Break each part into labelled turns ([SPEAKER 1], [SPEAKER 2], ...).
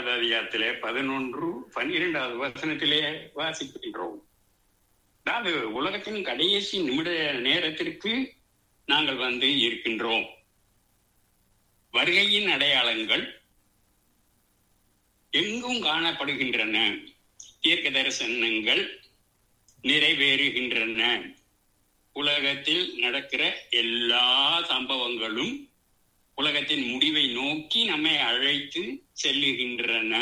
[SPEAKER 1] இரண்டாவது அதிகாரத்திலே பதினொன்று பன்னிரெண்டாவது வசனத்திலே வாசிக்கின்றோம் அதாவது உலகத்தின் கடைசி நிமிட நேரத்திற்கு நாங்கள் வந்து இருக்கின்றோம் வருகையின் அடையாளங்கள் எங்கும் காணப்படுகின்றன தீர்க்க தரிசனங்கள் நிறைவேறுகின்றன உலகத்தில் நடக்கிற எல்லா சம்பவங்களும் உலகத்தின் முடிவை நோக்கி நம்மை அழைத்து செல்லுகின்றன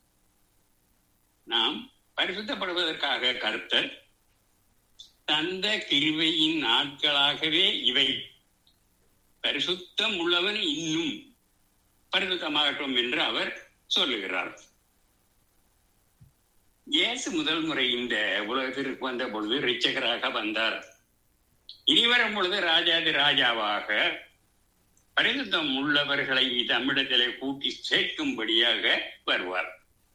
[SPEAKER 1] நாம் பரிசுத்தப்படுவதற்காக கருத்தர் தந்த கிருவையின் நாட்களாகவே இவை பரிசுத்தம் உள்ளவன் இன்னும் பரிசுத்தமாகட்டும் என்று அவர் சொல்லுகிறார் இயேசு முதல் முறை இந்த உலகத்திற்கு வந்த பொழுது ரிச்சகராக வந்தார் இனி வரும் பொழுது ராஜாதி ராஜாவாக பரிசுத்தம் உள்ளவர்களை தம்மிடத்திலே கூட்டி சேர்க்கும்படியாக வருவார்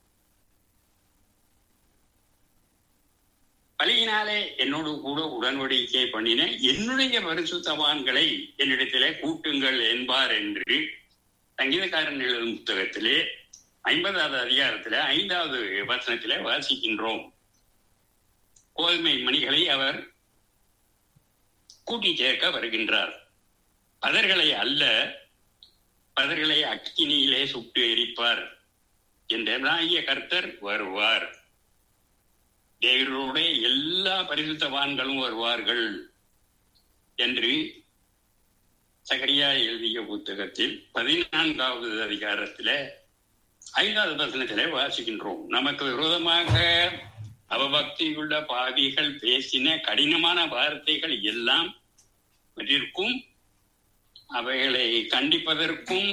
[SPEAKER 1] பலியினாலே என்னோடு கூட உடன்படிக்கை பண்ணின என்னுடைய பரிசுத்தவான்களை என்னிடத்திலே கூட்டுங்கள் என்பார் என்று சங்கீதக்காரன் எழுதும் புத்தகத்திலே ஐம்பதாவது அதிகாரத்திலே ஐந்தாவது வசனத்திலே வாசிக்கின்றோம் கோதுமை மணிகளை அவர் கூட்டி சேர்க்க வருகின்றார் பதர்களை அல்ல பதர்களை அக்கினியிலே சுட்டு எரிப்பார் என்றாகிய கர்த்தர் வருவார் தேவருடைய எல்லா பரிசுத்தவான்களும் வருவார்கள் என்று சகரியா எழுதிய புத்தகத்தில் பதினான்காவது அதிகாரத்தில ஐந்தாவது வசனத்திலே வாசிக்கின்றோம் நமக்கு விரோதமாக அவபக்தியுள்ள பாவிகள் பேசின கடினமான வார்த்தைகள் எல்லாம் இருக்கும் அவைகளை கண்டிப்பதற்கும்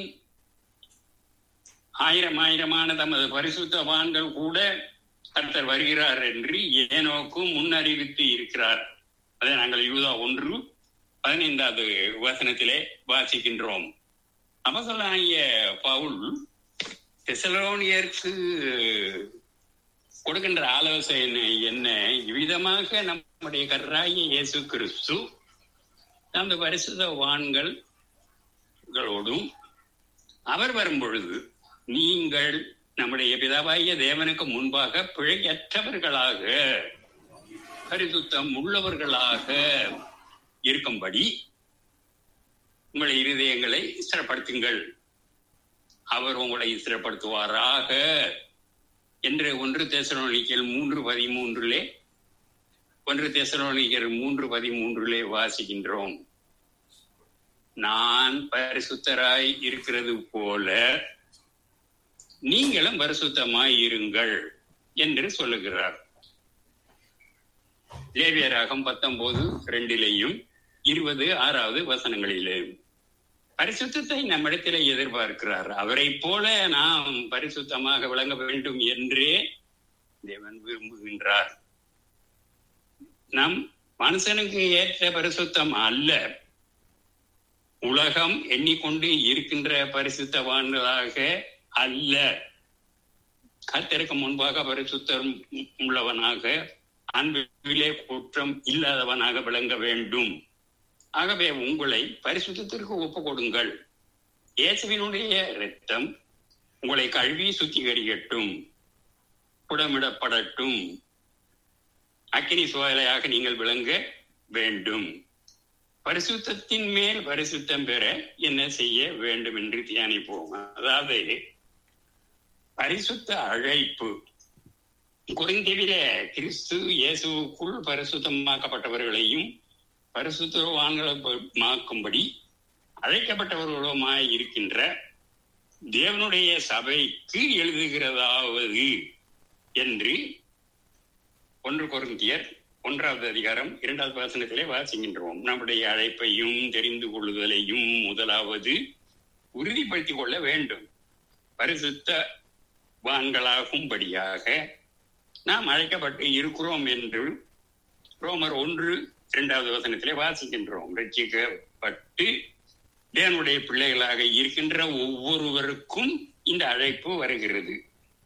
[SPEAKER 1] ஆயிரம் ஆயிரமான தமது பரிசுத்தவான்கள் கூட கர்த்தர் வருகிறார் என்று ஏனோக்கும் முன்னறிவித்து இருக்கிறார் அதை நாங்கள் யூதா ஒன்று பதினைந்தாவது வசனத்திலே வாசிக்கின்றோம் அவசலாகிய பவுல் தெசலோனியருக்கு கொடுக்கின்ற ஆலோசனை என்ன இவ்விதமாக நம்முடைய கர்ராய இயேசு கிறிஸ்து அந்த பரிசுத்தவான்களோடும் அவர் வரும் பொழுது நீங்கள் நம்முடைய பிதாவாகிய தேவனுக்கு முன்பாக பிழையற்றவர்களாக பரிசுத்தம் உள்ளவர்களாக இருக்கும்படி உங்களை இருதயங்களை ஸ்திரப்படுத்துங்கள் அவர் உங்களை ஸ்திரப்படுத்துவாராக என்று ஒன்று தேசரோனிக்கல் மூன்று பதிமூன்றிலே ஒன்று தேசரோனிக்கல் மூன்று பதிமூன்றிலே வாசிக்கின்றோம் நான் பரிசுத்தராய் இருக்கிறது போல நீங்களும் பரிசுத்தமாய் இருங்கள் என்று சொல்லுகிறார் லேவியராகம் பத்தொன்பது ரெண்டிலேயும் இருபது ஆறாவது வசனங்களிலே பரிசுத்தத்தை நம்மிடத்திலே எதிர்பார்க்கிறார் அவரை போல நாம் பரிசுத்தமாக விளங்க வேண்டும் என்றே தேவன் விரும்புகின்றார் நம் மனுஷனுக்கு ஏற்ற பரிசுத்தம் அல்ல உலகம் எண்ணிக்கொண்டு இருக்கின்ற பரிசுத்தவான்களாக அல்ல கத்திற்கு முன்பாக பரிசுத்தம் உள்ளவனாக அன்பிலே குற்றம் இல்லாதவனாக விளங்க வேண்டும் ஆகவே உங்களை பரிசுத்திற்கு ஒப்பு கொடுங்கள் இயேசுவினுடைய இரத்தம் உங்களை கழுவி சுத்திகரிக்கட்டும் புடமிடப்படட்டும் அக்கினி சோதனையாக நீங்கள் விளங்க வேண்டும் பரிசுத்தத்தின் மேல் பரிசுத்தம் பெற என்ன செய்ய வேண்டும் என்று தியானிப்போம் அதாவது பரிசுத்த அழைப்பு குறைந்தவில கிறிஸ்து இயேசுக்குள் பரிசுத்தமாக்கப்பட்டவர்களையும் பரிசுத்தவான்களுமாக்கும்படி அழைக்கப்பட்டவர்களுமாய் இருக்கின்ற தேவனுடைய சபைக்கு எழுதுகிறதாவது என்று ஒன்று குருந்தியர் ஒன்றாவது அதிகாரம் இரண்டாவது வசனத்திலே வாசிக்கின்றோம் நம்முடைய அழைப்பையும் தெரிந்து கொள்ளுதலையும் முதலாவது உறுதிப்படுத்திக் கொள்ள வேண்டும் பரிசுத்த வான்களாகும்படியாக நாம் அழைக்கப்பட்டு இருக்கிறோம் என்று ரோமர் ஒன்று இரண்டாவது வசனத்திலே வாசிக்கின்றோம் ரட்சிக்கப்பட்டு தேவனுடைய பிள்ளைகளாக இருக்கின்ற ஒவ்வொருவருக்கும் இந்த அழைப்பு வருகிறது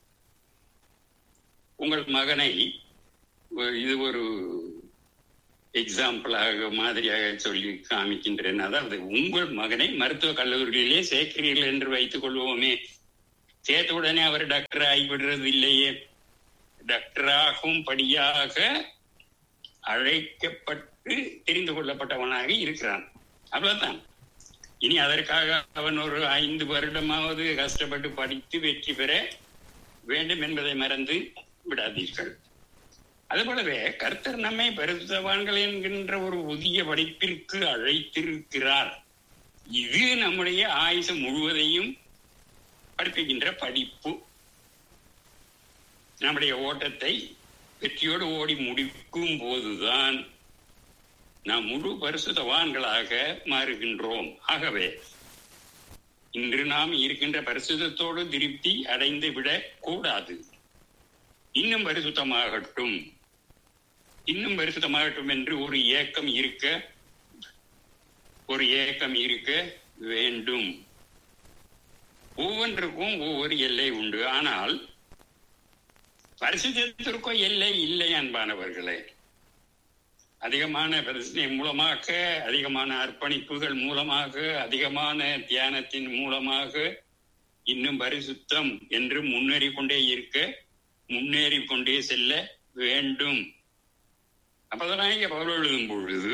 [SPEAKER 1] உங்கள் மகனை இது ஒரு எக்ஸாம்பிளாக மாதிரியாக சொல்லி காமிக்கின்றேன் அதாவது உங்கள் மகனை மருத்துவ கல்லூரியிலே சேர்க்கிறீர்கள் என்று வைத்துக் கொள்வோமே சேர்த்த உடனே அவர் டாக்டர் ஆகிவிடுறது இல்லையே டாக்டராகும் படியாக அழைக்கப்பட்டு தெரிந்து கொள்ளப்பட்டவனாக இருக்கிறான் அவ்வளவுதான் இனி அதற்காக அவன் ஒரு ஐந்து வருடமாவது கஷ்டப்பட்டு படித்து வெற்றி பெற வேண்டும் என்பதை மறந்து விடாதீர்கள் அதுபோலவே கர்த்தர் நம்மை பரிசுத்தவான்கள் என்கின்ற ஒரு புதிய படிப்பிற்கு அழைத்திருக்கிறார் இது நம்முடைய ஆயுசு முழுவதையும் படிப்புகின்ற படிப்பு நம்முடைய ஓட்டத்தை வெற்றியோடு ஓடி முடிக்கும் போதுதான் நாம் முழு பரிசுத்தவான்களாக மாறுகின்றோம் ஆகவே இன்று நாம் இருக்கின்ற பரிசுத்தத்தோடு திருப்தி அடைந்து விடக் கூடாது இன்னும் பரிசுத்தமாகட்டும் இன்னும் பரிசுத்தமாகட்டும் என்று ஒரு ஏக்கம் இருக்க ஒரு ஏக்கம் இருக்க வேண்டும் ஒவ்வொன்றுக்கும் ஒவ்வொரு எல்லை உண்டு ஆனால் பரிசுத்திற்கும் எல்லை இல்லை அன்பானவர்களே அதிகமான பிரச்சனை மூலமாக அதிகமான அர்ப்பணிப்புகள் மூலமாக அதிகமான தியானத்தின் மூலமாக இன்னும் பரிசுத்தம் என்று முன்னேறி கொண்டே இருக்க முன்னேறி கொண்டே செல்ல வேண்டும் அப்பதான் இங்க பவுல் எழுதும் பொழுது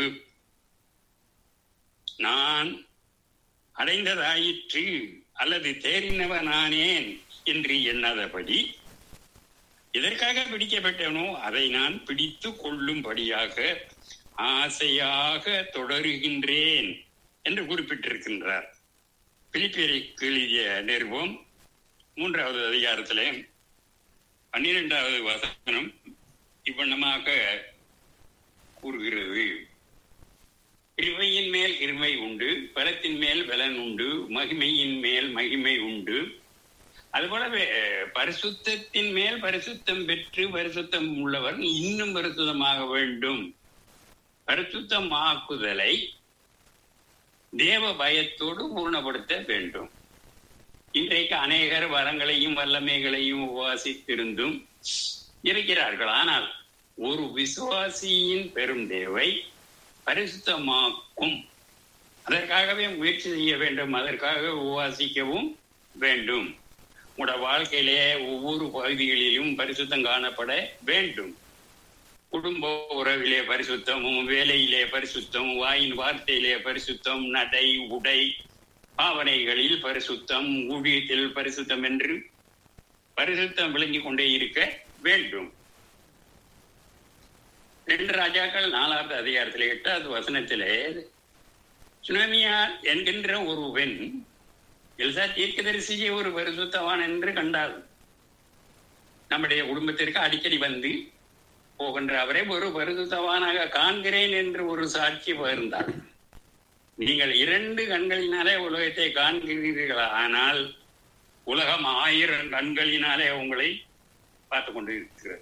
[SPEAKER 1] நான் அடைந்ததாயிற்று அல்லது தேறினவனானேன் என்று எண்ணாதபடி எதற்காக பிடிக்கப்பட்டனோ அதை நான் பிடித்து கொள்ளும்படியாக ஆசையாக தொடருகின்றேன் என்று குறிப்பிட்டிருக்கின்றார் பிலிப்பியருக்கு எழுதிய நிறுவம் மூன்றாவது அதிகாரத்திலே பன்னிரெண்டாவது வசனம் இவ்வண்ணமாக கூறுகிறது கிருபையின் மேல் கிருமை உண்டு பலத்தின் மேல் பலன் உண்டு மகிமையின் மேல் மகிமை உண்டு அதுபோலவே பரிசுத்தத்தின் மேல் பரிசுத்தம் பெற்று பரிசுத்தம் உள்ளவர் இன்னும் பரிசுத்தமாக வேண்டும் பரிசுத்தமாக்குதலை தேவ பயத்தோடு பூர்ணப்படுத்த வேண்டும் இன்றைக்கு அநேகர் வரங்களையும் வல்லமைகளையும் உபாசித்திருந்தும் இருக்கிறார்கள் ஆனால் ஒரு விசுவாசியின் பெரும் தேவை பரிசுத்தமாக்கும் அதற்காகவே முயற்சி செய்ய வேண்டும் அதற்காக உபாசிக்கவும் வேண்டும் உங்களோட வாழ்க்கையிலே ஒவ்வொரு பகுதிகளிலும் பரிசுத்தம் காணப்பட வேண்டும் குடும்ப உறவிலே பரிசுத்தமும் வேலையிலே பரிசுத்தம் வாயின் வார்த்தையிலே பரிசுத்தம் நடை உடை பாவனைகளில் பரிசுத்தம் ஊழியத்தில் பரிசுத்தம் என்று பரிசுத்தம் விளங்கிக் கொண்டே இருக்க வேண்டும் ரெண்டு ராஜாக்கள் நாலாவது அதிகாரத்திலே எட்டாவது வசனத்திலே சுனாமியா என்கின்ற ஒரு பெண் எல்சா தீர்க்கதரிசியை ஒரு பரிசுத்தவான் என்று கண்டாள் நம்முடைய குடும்பத்திற்கு அடிக்கடி வந்து போகின்ற அவரை ஒரு பரிசுத்தவானாக காண்கிறேன் என்று ஒரு சாட்சி பகிர்ந்தாள் நீங்கள் இரண்டு கண்களினாலே உலகத்தை காண்கிறீர்கள் ஆனால் உலகம் ஆயிரம் கண்களினாலே உங்களை பார்த்து கொண்டு இருக்கிறது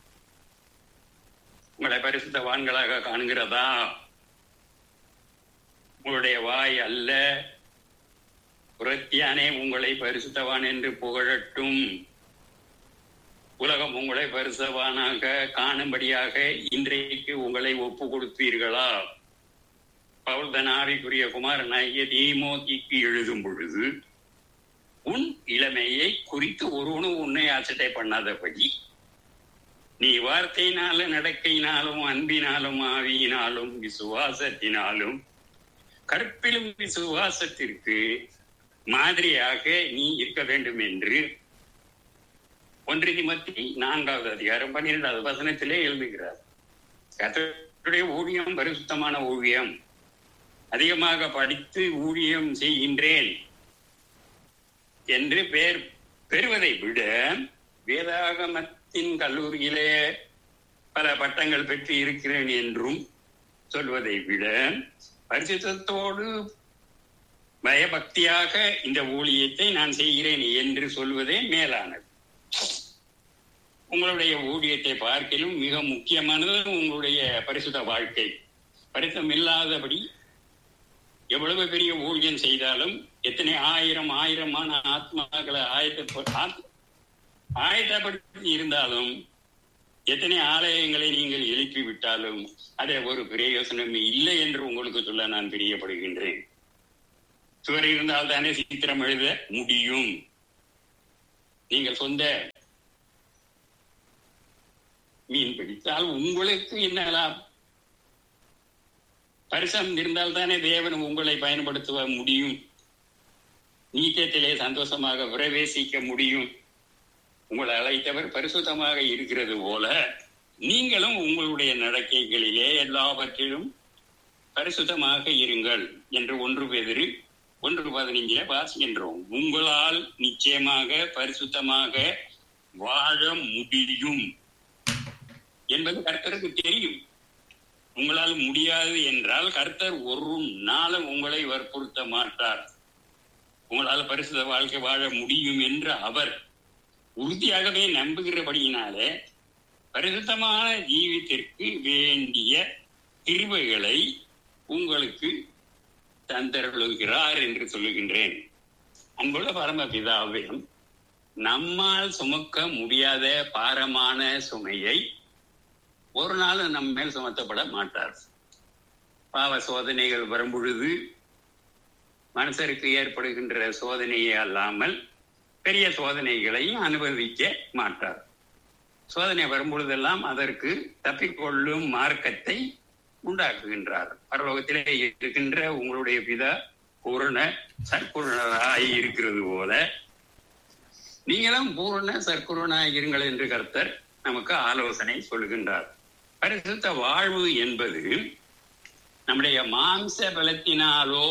[SPEAKER 1] உங்களை பரிசுத்தவான்களாக காண்கிறதா உங்களுடைய வாய் அல்ல புரத்தியானே உங்களை பரிசுத்தவான் என்று புகழட்டும் உலகம் உங்களை பரிசுத்தவானாக காணும்படியாக இன்றைக்கு உங்களை ஒப்பு கொடுத்தீர்களா பவுல் தனாவிக்குரிய குமாரனாகிய தீமோதிக்கு எழுதும் பொழுது உன் இளமையை குறித்து ஒருவனும் உன்னை ஆசட்டை பண்ணாதபடி நீ வார்த்தையினாலும் நடக்கையினாலும் அன்பினாலும் ஆவியினாலும் விசுவாசத்தினாலும் கற்பிலும் விசுவாசத்திற்கு மாதிரியாக நீ இருக்க வேண்டும் என்று ஒன்று நிமத்தி நான்காவது அதிகாரம் பன்னிரெண்டாவது வசனத்திலே எழுதுகிறார் கத்தருடைய ஊழியம் பரிசுத்தமான ஊழியம் அதிகமாக படித்து ஊழியம் செய்கின்றேன் என்று பெயர் பெறுவதை விட வேதாகமத்தின் கல்லூரியிலே பல பட்டங்கள் பெற்று இருக்கிறேன் என்றும் சொல்வதை விட பரிசுத்தத்தோடு பயபக்தியாக இந்த ஊழியத்தை நான் செய்கிறேன் என்று சொல்வதே மேலானது உங்களுடைய ஊழியத்தை பார்க்கிலும் மிக முக்கியமானது உங்களுடைய பரிசுத்த வாழ்க்கை பரிசுத்தம் இல்லாதபடி எவ்வளவு பெரிய ஊழியம் செய்தாலும் எத்தனை ஆயிரம் ஆயிரமான ஆத்மாக்களை ஆயத்த ஆயத்தப்படுத்தி இருந்தாலும் எத்தனை ஆலயங்களை நீங்கள் எழுப்பி விட்டாலும் அதை ஒரு பிரயோசனம் இல்லை என்று உங்களுக்கு சொல்ல நான் பிரியப்படுகின்றேன் சுவர் இருந்தால் தானே சித்திரம் எழுத முடியும் நீங்கள் சொந்த மீன் பிடித்தால் உங்களுக்கு என்ன லாபம் பரிசம் இருந்தால் தானே தேவன் உங்களை பயன்படுத்த முடியும் நீச்சத்திலே சந்தோஷமாக பிரவேசிக்க முடியும் உங்களை அழைத்தவர் பரிசுத்தமாக இருக்கிறது போல நீங்களும் உங்களுடைய நடக்கைகளிலே எல்லாவற்றிலும் பரிசுத்தமாக இருங்கள் என்று ஒன்று பெதிரு ஒன்று பதினைஞ்சில வாசிக்கின்றோம் உங்களால் நிச்சயமாக பரிசுத்தமாக வாழ முடியும் என்பது கர்த்தருக்கு தெரியும் உங்களால் முடியாது என்றால் கர்த்தர் ஒரு நாளும் உங்களை வற்புறுத்த மாட்டார் உங்களால் பரிசுத்த வாழ்க்கை வாழ முடியும் என்று அவர் உறுதியாகவே நம்புகிறபடியினாலே பரிசுத்தமான ஜீவித்திற்கு வேண்டிய கிருபைகளை உங்களுக்கு தந்தருளுகிறார் என்று சொல்லுகின்றேன் அன்புள்ள பரமபிதாவே நம்மால் சுமக்க முடியாத பாரமான சுமையை ஒரு நாள் நம் மேல் சுமத்தப்பட மாட்டார் பாவ சோதனைகள் வரும் பொழுது மனுஷருக்கு ஏற்படுகின்ற சோதனையே அல்லாமல் பெரிய சோதனைகளையும் அனுபவிக்க மாட்டார் சோதனை வரும்பொழுதெல்லாம் அதற்கு தப்பிக்கொள்ளும் மார்க்கத்தை உண்டாக்குகின்றார் பரலோகத்திலே இருக்கின்ற உங்களுடைய பிதா பூரண சற்குணராய் இருக்கிறது போல நீங்களும் பூரண சற்குணராய் இருங்கள் என்று கர்த்தர் நமக்கு ஆலோசனை சொல்கின்றார் பரிசுத்த வாழ்வு என்பது நம்முடைய மாம்ச பலத்தினாலோ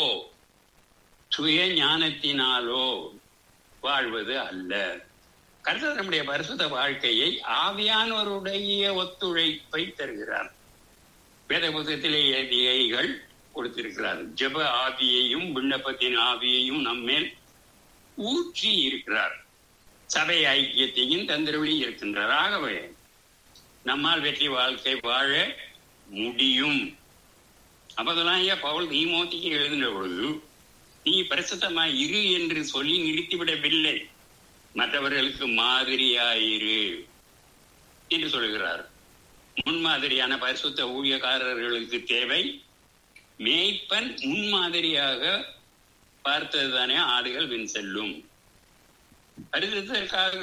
[SPEAKER 1] சுய ஞானத்தினாலோ வாழ்வது அல்ல கர்த்தர் நம்முடைய பரிசுத்த வாழ்க்கையை ஆவியானவருடைய ஒத்துழைப்பை தருகிறார் வேத புத்தகத்திலே எழுதியைகள் கொடுத்திருக்கிறார் ஜெப ஆவியையும் விண்ணப்பத்தின் ஆவியையும் நம்மேல் ஊற்றி இருக்கிறார் சபை ஐக்கியத்தையும் தந்திரவழி இருக்கின்றார் ஆகவே நம்மால் வெற்றி வாழ்க்கை வாழ முடியும் அப்போதெல்லாம் ஐயா பவுல் தீமோத்திக்கு எழுதின பொழுது நீ பரிசுத்தமாய் இரு என்று சொல்லி நிறுத்திவிடவில்லை மற்றவர்களுக்கு மாதிரியாயிரு என்று சொல்கிறார் முன்மாதிரியான பரிசுத்த ஊழியக்காரர்களுக்கு தேவை மேய்ப்பன் முன்மாதிரியாக பார்த்ததுதானே ஆடுகள் வின் செல்லும் பரிசுத்திற்காக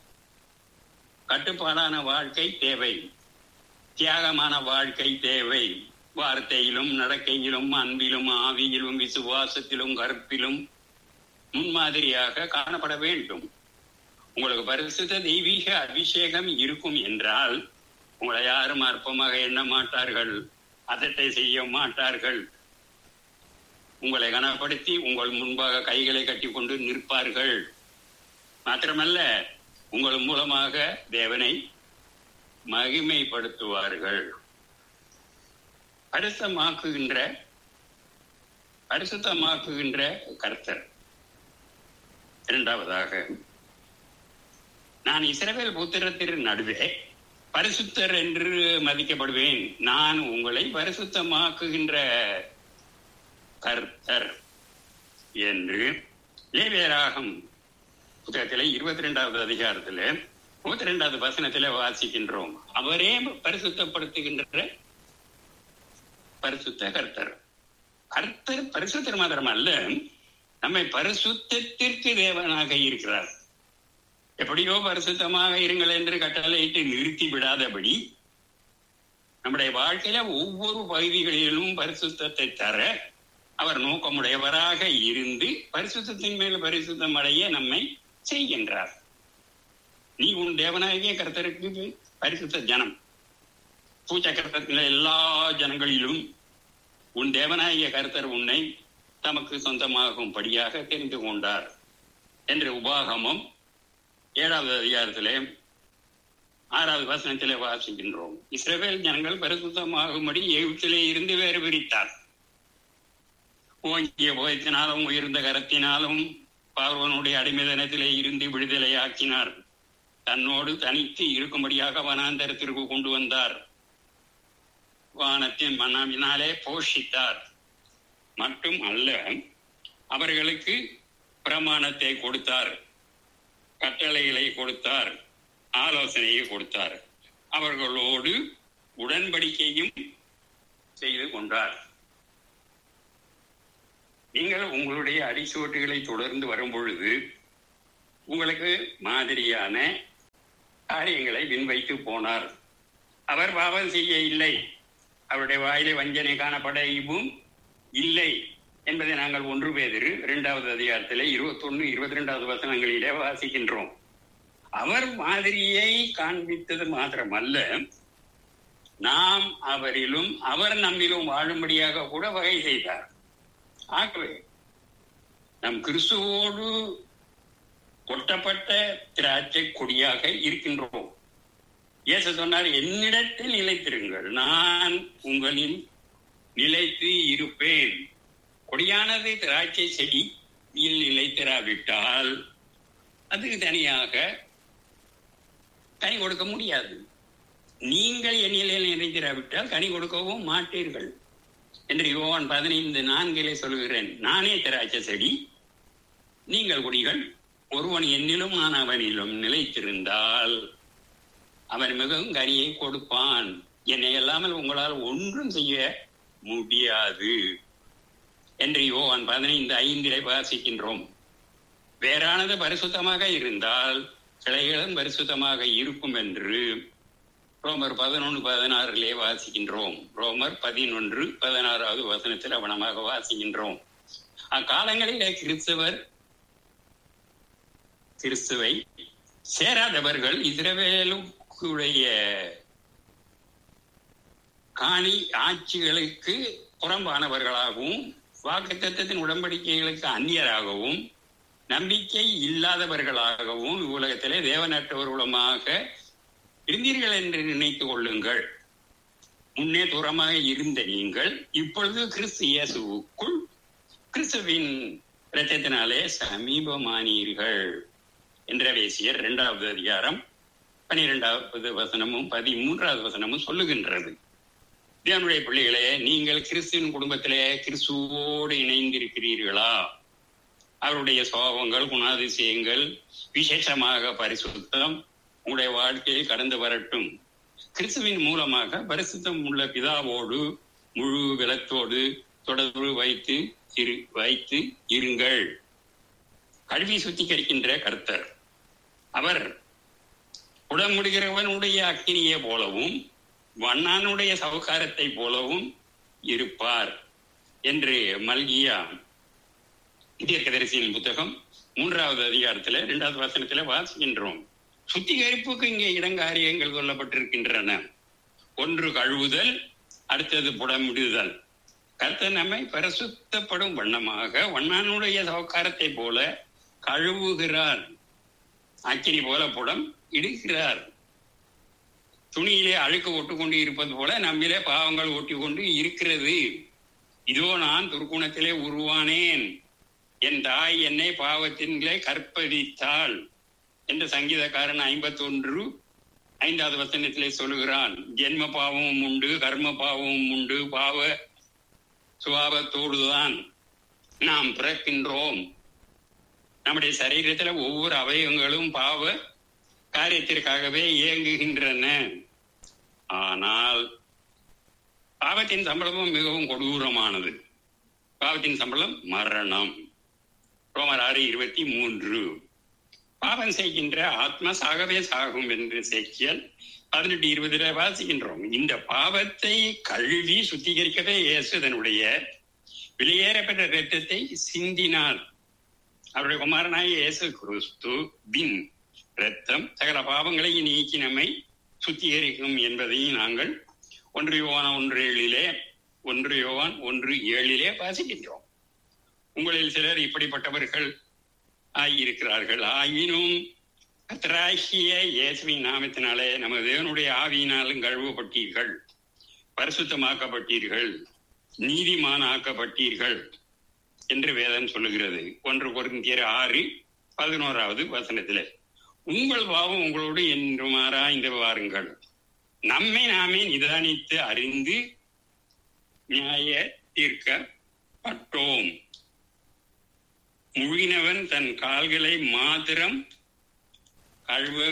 [SPEAKER 1] கட்டுப்பாடான வாழ்க்கை தேவை தியாகமான வாழ்க்கை தேவை வார்த்தையிலும் நடக்கையிலும் அன்பிலும் ஆவியிலும் விசுவாசத்திலும் கற்பிலும் முன்மாதிரியாக காணப்பட வேண்டும் உங்களுக்கு பரிசுத்த தெய்வீக அபிஷேகம் இருக்கும் என்றால் உங்களை யாரும் அற்பமாக எண்ண மாட்டார்கள் அதட்டை செய்ய மாட்டார்கள் உங்களை கனப்படுத்தி உங்கள் முன்பாக கைகளை கட்டிக்கொண்டு நிற்பார்கள் மாத்திரமல்ல உங்கள் மூலமாக தேவனை மகிமைப்படுத்துவார்கள் பரிசுத்தமாக்குகின்ற பரிசுத்தமாக்குகின்ற கர்த்தர் இரண்டாவதாக நான் இஸ்ரவேல் புத்திரத்தின் நடுவே பரிசுத்தர் என்று மதிக்கப்படுவேன் நான் உங்களை பரிசுத்தமாக்குகின்ற கர்த்தர் என்று லேவியராகம் புத்தகத்திலே இருபத்தி ரெண்டாவது அதிகாரத்திலே முப்பத்தி ரெண்டாவது வசனத்திலே வாசிக்கின்றோம் அவரே பரிசுத்தப்படுத்துகின்ற பரிசுத்த கர்த்தர் கர்த்தர் பரிசுத்தர் மாத்திரம் அல்ல நம்மை பரிசுத்திற்கு தேவனாக இருக்கிறார் எப்படியோ பரிசுத்தமாக இருங்கள் என்று கட்டளையிட்டு நிறுத்தி விடாதபடி நம்முடைய வாழ்க்கையில ஒவ்வொரு பகுதிகளிலும் பரிசுத்தத்தை தர அவர் நோக்கமுடையவராக இருந்து பரிசுத்தத்தின் மேல் பரிசுத்தம் அடைய நம்மை செய்கின்றார் நீ உன் தேவனாகிய கர்த்தருக்கு பரிசுத்த ஜனம் பூச்சக்கரத்தில் எல்லா ஜனங்களிலும் உன் தேவனாகிய கர்த்தர் உன்னை தமக்கு சொந்தமாகும்படியாக தெரிந்து கொண்டார் என்ற உபாகமம் ஏழாவது அதிகாரத்திலே ஆறாவது வசனத்திலே வாசிக்கின்றோம் இஸ்ரேல் ஜனங்கள் பரிசுத்தமாகும்படி எகிப்திலே இருந்து வேறு பிரித்தார் ஓங்கிய போயத்தினாலும் உயர்ந்த கரத்தினாலும் பார்வனுடைய அடிமைதனத்திலே இருந்து விடுதலை ஆக்கினார் தன்னோடு தனித்து இருக்கும்படியாக வனாந்தரத்திற்கு கொண்டு வந்தார் வானத்தின் மனாவினாலே போஷித்தார் மட்டும் அல்ல அவர்களுக்கு பிரமாணத்தை கொடுத்தார் கட்டளைகளை கொடுத்தார் ஆலோசனையை கொடுத்தார் அவர்களோடு உடன்படிக்கையும் செய்து கொண்டார் நீங்கள் உங்களுடைய அடிச்சுவட்டுகளை தொடர்ந்து வரும் பொழுது உங்களுக்கு மாதிரியான காரியங்களை விண்வைத்து போனார் அவர் பாவம் செய்ய இல்லை அவருடைய வாயிலே வஞ்சனை காணப்படவும் இல்லை என்பதை நாங்கள் ஒன்று பேதிரு இரண்டாவது அதிகாரத்திலே இருபத்தொன்னு இருபத்தி ரெண்டாவது வசனங்களிலே வாசிக்கின்றோம் அவர் மாதிரியை காண்பித்தது மாத்திரமல்ல நாம் அவரிலும் அவர் நம்மிலும் வாழும்படியாக கூட வகை செய்தார் ஆகவே நம் கிறிஸ்துவோடு கொட்டப்பட்ட திராட்சை கொடியாக இருக்கின்றோம் இயேசு சொன்னார் என்னிடத்தில் நிலைத்திருங்கள் நான் உங்களில் நிலைத்து இருப்பேன் கொடியானது திராட்சை செடியில் நிலைத்திராவிட்டால் அதுக்கு தனியாக கனி கொடுக்க முடியாது நீங்கள் என்னிலே நினைத்திராவிட்டால் கனி கொடுக்கவும் மாட்டீர்கள் என்று யோவான் பதினைந்து நான்கிலே சொல்கிறேன் நானே திராட்சை செடி நீங்கள் குடிகள் ஒருவன் என்னிலும் நான் அவனிலும் நிலைத்திருந்தால் அவன் மிகவும் கனியை கொடுப்பான் என்னை அல்லாமல் உங்களால் ஒன்றும் செய்ய முடியாது என்று யோவான் பதினைந்து ஐந்திலே வாசிக்கின்றோம் வேறானது பரிசுத்தமாக இருந்தால் கிளைகளும் பரிசுத்தமாக இருக்கும் என்று ரோமர் பதினொன்று பதினாறிலே வாசிக்கின்றோம் ரோமர் பதினொன்று பதினாறாவது வசனத்தில் அவனமாக வாசிக்கின்றோம் அக்காலங்களிலே கிறிஸ்தவர் கிறிஸ்துவை சேராதவர்கள் இஸ்ரவேலுக்குடைய காணி ஆட்சிகளுக்கு புறம்பானவர்களாகவும் வாக்குத்தத்தின் உடன்படிக்கைகளுக்கு அந்நியராகவும் நம்பிக்கை இல்லாதவர்களாகவும் உலகத்திலே தேவனற்றவர்களுமாக இருந்தீர்கள் என்று நினைத்துக் கொள்ளுங்கள் முன்னே தூரமாக இருந்த நீங்கள் இப்பொழுது கிறிஸ்து இயேசுவுக்குள் கிறிஸ்துவின் இரத்தத்தினாலே சமீபமானீர்கள் என்ற வேசியர் இரண்டாவது அதிகாரம் பனிரெண்டாவது வசனமும் பதிமூன்றாவது வசனமும் சொல்லுகின்றது தேவனுடைய பிள்ளைகளே நீங்கள் கிறிஸ்துவின் குடும்பத்திலே கிறிஸ்துவோடு இணைந்திருக்கிறீர்களா அவருடைய சோபங்கள் குணாதிசயங்கள் விசேஷமாக பரிசுத்தம் உங்களுடைய வாழ்க்கையில் கடந்து வரட்டும் கிறிஸ்துவின் மூலமாக பரிசுத்தம் உள்ள பிதாவோடு முழு விளத்தோடு தொடர்பு வைத்து இரு வைத்து இருங்கள் கல்வி சுத்திகரிக்கின்ற கர்த்தர் அவர் உடமுடிகிறவனுடைய அக்கினியை போலவும் வண்ணானுடைய சவுகாரத்தை போலவும் இருப்பார் என்று மல்கியா தீர்க்கதரிசியின் புத்தகம் மூன்றாவது அதிகாரத்துல இரண்டாவது வசனத்துல வாசிக்கின்றோம் சுத்திகரிப்புக்கு இங்கே இடங்காரியங்கள் சொல்லப்பட்டிருக்கின்றன ஒன்று கழுவுதல் அடுத்தது புடமிடுதல் கர்த்தர் நம்மை பரிசுத்தப்படும் வண்ணமாக வண்ணானுடைய சவுக்காரத்தை போல கழுவுகிறார் அக்கினி போல புடம் இடுகிறார் துணியிலே அழுக்கு ஒட்டு கொண்டு இருப்பது போல நம்மிலே பாவங்கள் ஒட்டி கொண்டு இருக்கிறது இதோ நான் துர்க்குணத்திலே உருவானேன் என் தாய் என்னை பாவத்தின்களே கற்பதித்தாள் என்று சங்கீதக்காரன் ஐம்பத்தி ஒன்று ஐந்தாவது வசனத்திலே சொல்லுகிறான் ஜென்ம பாவமும் உண்டு கர்ம பாவமும் உண்டு பாவ சுபாவத்தோடுதான் நாம் பிறக்கின்றோம் நம்முடைய சரீரத்துல ஒவ்வொரு அவயவங்களும் பாவ காரியத்திற்காகவே இயங்குகின்றன ஆனால் பாவத்தின் சம்பளமும் மிகவும் கொடூரமானது பாவத்தின் சம்பளம் மரணம் ரோமர் ஆறு இருபத்தி மூன்று பாவம் செய்கின்ற ஆத்மா சாகவே சாகும் என்று சேக்கியல் பதினெட்டு இருபதுல வாசிக்கின்றோம் இந்த பாவத்தை கழுவி சுத்திகரிக்கவே இயேசு தன்னுடைய வெளியேறப்பட்ட இரத்தத்தை சிந்தினார் அவருடைய குமாரனாய இயேசு கிறிஸ்து பின் இரத்தம் சகல பாவங்களை நீக்கி நம்மை சுத்திகரிக்கும் என்பதை நாங்கள் ஒன்று யோவான் ஒன்று ஏழிலே ஒன்று யோவான் ஒன்று ஏழிலே வாசிக்கின்றோம் உங்களில் சிலர் இப்படிப்பட்டவர்கள் ஆகியிருக்கிறார்கள் ஆயினும் கத்தராகிய இயேசுவின் நாமத்தினாலே நமது தேவனுடைய ஆவியினாலும் கழுவப்பட்டீர்கள் பரிசுத்தமாக்கப்பட்டீர்கள் நீதிமான் ஆக்கப்பட்டீர்கள் என்று வேதம் சொல்லுகிறது ஒன்று பொருந்தியர் ஆறு பதினோராவது வசனத்திலே உங்கள் பாவம் உங்களோடு என்றும் ஆராய்ந்து வாருங்கள் நம்மை நாமே நிதானித்து அறிந்து நியாய தீர்க்கப்பட்டோம் முழுகினவன் தன் கால்களை மாத்திரம் கழுவ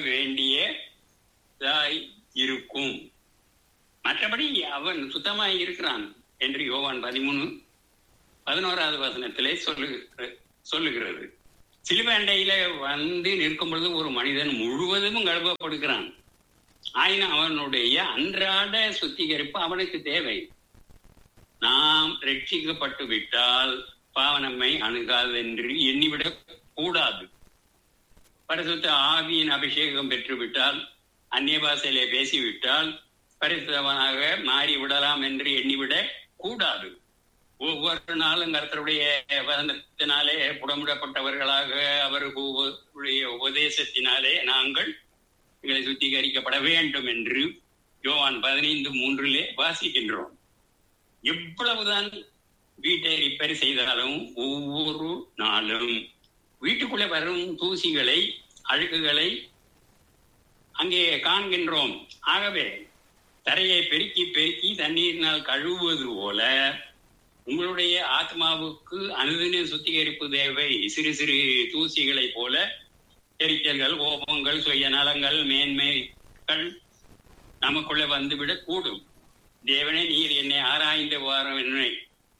[SPEAKER 1] வேண்டியதாய் இருக்கும் மற்றபடி அவன் சுத்தமாய் இருக்கிறான் என்று யோவான் பதிமூணு பதினோராவது வசனத்திலே சொல்லு சொல்லுகிறது சிலுவண்டையில வந்து நிற்கும் பொழுது ஒரு மனிதன் முழுவதும் கழுவப்படுகிறான் ஆயினும் அவனுடைய அன்றாட சுத்திகரிப்பு அவனுக்கு தேவை நாம் ரட்சிக்கப்பட்டு விட்டால் பாவனம்மை அணுகாதென்று எண்ணிவிடக் கூடாது பரிசுத்த ஆவியின் அபிஷேகம் பெற்றுவிட்டால் அந்நிய பாஷையிலே பேசிவிட்டால் பரிசுத்தவனாக மாறி விடலாம் என்று எண்ணிவிடக் கூடாது ஒவ்வொரு நாளும் கர்த்தருடைய வசனத்தினாலே புடமிடப்பட்டவர்களாக அவர்களுடைய உபதேசத்தினாலே நாங்கள் எங்களை சுத்திகரிக்கப்பட வேண்டும் என்று யோவான் பதினைந்து மூன்றிலே வாசிக்கின்றோம் எவ்வளவுதான் வீட்டை ரிப்பேர் செய்தாலும் ஒவ்வொரு நாளும் வீட்டுக்குள்ளே வரும் தூசிகளை அழுக்குகளை அங்கே காண்கின்றோம் ஆகவே தரையை பெருக்கி பெருக்கி தண்ணீரினால் கழுவுவது போல உங்களுடைய ஆத்மாவுக்கு அனுதின சுத்திகரிப்பு தேவை சிறு சிறு தூசிகளை போல எரிச்சல்கள் கோபங்கள் சுயநலங்கள் மேன்மைகள் நமக்குள்ளே வந்துவிடக் கூடும் தேவனே நீர் என்னை ஆராய்ந்த வாரம் என்னை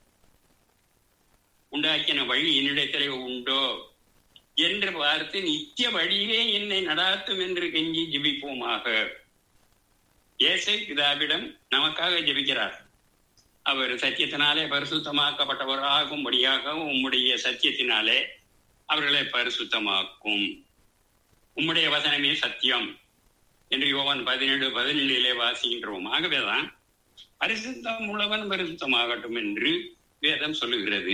[SPEAKER 1] உண்டாக்கின வழி என்னிடத்திலே உண்டோ என்று பார்த்து நித்திய வழியிலே என்னை நடாத்தும் என்று கெஞ்சி ஜெபிப்போமாக ஏசை பிதாவிடம் நமக்காக ஜெபிக்கிறார் அவர் சத்தியத்தினாலே பரிசுத்தமாக்கப்பட்டவராகும்படியாக உம்முடைய சத்தியத்தினாலே அவர்களை பரிசுத்தமாக்கும் உம்முடைய வசனமே சத்தியம் என்று யோவான் பதினேழு பதினேழிலே வாசிக்கின்றோம் ஆகவேதான் பரிசுத்தம் உள்ளவன் பரிசுத்தமாகட்டும் என்று வேதம் சொல்லுகிறது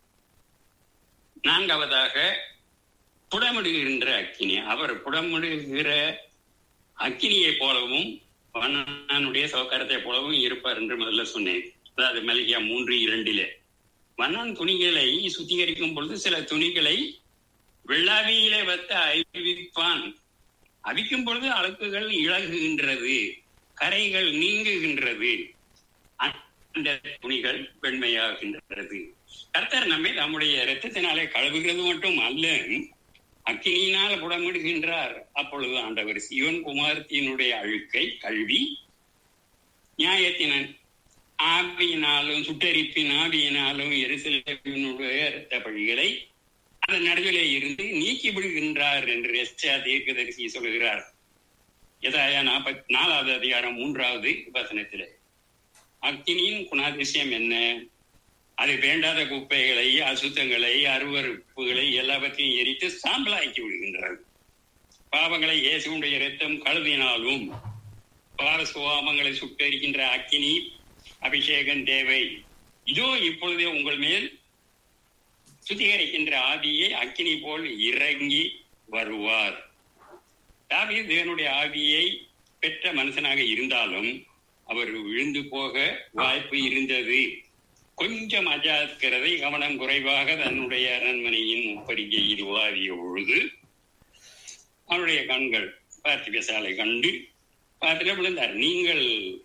[SPEAKER 1] நான்காவதாக புடமிடுகின்ற அக்கினி அவர் புடமிடுகிற அக்கினியை போலவும் வண்ணனுடைய சௌகரத்தை போலவும் இருப்பார் என்று முதல்ல சொன்னேன் அதாவது மலிகியா மூன்று இரண்டிலே வண்ணன் துணிகளை சுத்திகரிக்கும் பொழுது சில துணிகளை வெள்ளாவியிலே வைத்து அவிப்பான் அவிக்கும் பொழுது அழுக்குகள் இழகுகின்றது கரைகள் நீங்குகின்றது அந்த துணிகள் வெண்மையாகின்றது கர்த்தர் நம்மை நம்முடைய இரத்தத்தினாலே கழுவுகிறது மட்டும் அல்ல அக்கினியினால் புடமிடுகின்றார் அப்பொழுது ஆண்டவர் சிவன் குமாரத்தினுடைய அழுக்கை கழுவி நியாயத்தின ஆவியினாலும் சுட்டரிப்பின் ஆவியினாலும் எரிசலினுடைய இரத்த பழிகளை அதன் நடுவிலே இருந்து நீக்கி விடுகின்றார் என்று எஸ்டா தீர்க்கதரிசி சொல்கிறார் எதாயா நாற்பத்தி நாலாவது அதிகாரம் மூன்றாவது வசனத்திலே அக்கினியின் குணாதிசயம் என்ன அது வேண்டாத குப்பைகளை அசுத்தங்களை அருவறுப்புகளை எல்லாவற்றையும் எரித்து சாம்பலாக்கி விடுகின்றது பாவங்களை இயேசுடைய இரத்தம் கழுவினாலும் பாவ சுவாமங்களை சுட்டரிக்கின்ற அக்கினி அபிஷேகம் தேவை இதோ இப்பொழுதே உங்கள் மேல் சுத்திகரிக்கின்ற ஆவியை அக்கினி போல் இறங்கி வருவார் தாவி தேவனுடைய ஆவியை பெற்ற மனுஷனாக இருந்தாலும் அவர் விழுந்து போக வாய்ப்பு இருந்தது கொஞ்சம் அஜாக்கிரதை கவனம் குறைவாக தன்னுடைய அரண்மனையின் முப்படிக்கையில் உலாவிய பொழுது அவருடைய கண்கள் பார்த்திப சாலை கண்டு பார்த்துட்டு விழுந்தார் நீங்கள்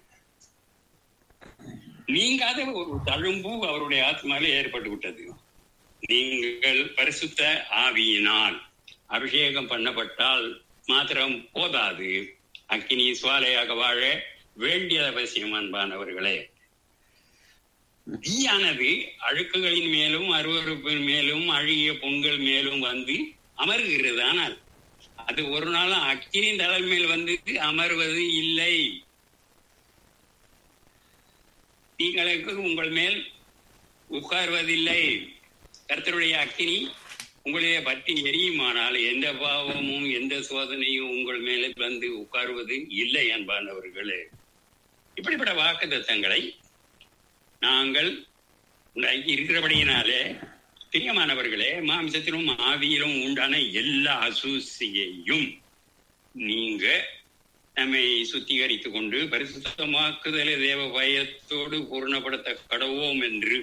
[SPEAKER 1] நீங்காத ஒரு தழும்பு அவருடைய ஆத்மாவில் ஏற்பட்டு விட்டது நீங்கள் பரிசுத்த ஆவியினால் அபிஷேகம் பண்ணப்பட்டால் மாத்திரம் போதாது அக்கினி சுவாலையாக வாழ வேண்டியது அவசியம் அன்பானவர்களே தீயானது அழுக்குகளின் மேலும் அருவறுப்பின் மேலும் அழுகிய பொங்கல் மேலும் வந்து அமர்கிறது ஆனால் அது ஒரு நாளும் அக்கினி தளல் மேல் வந்து அமர்வது இல்லை தீங்களுக்கு உங்கள் மேல் உட்கார்வதில்லை கர்த்தருடைய அக்கினி உங்களையே பற்றி எரியுமானால் எந்த பாவமும் எந்த சோதனையும் உங்கள் மேலே வந்து உட்காருவது இல்லை அன்பானவர்களே இப்படிப்பட்ட வாக்கு தத்தங்களை நாங்கள் உண்டாக்கி இருக்கிறபடியினாலே பிரியமானவர்களே மாம்சத்திலும் ஆவியிலும் உண்டான எல்லா அசூசியையும் நீங்க நம்மை சுத்திகரித்துக் கொண்டு பரிசுத்தமாக்குதலை தேவ பயத்தோடு பூர்ணப்படுத்த கடவோம் என்று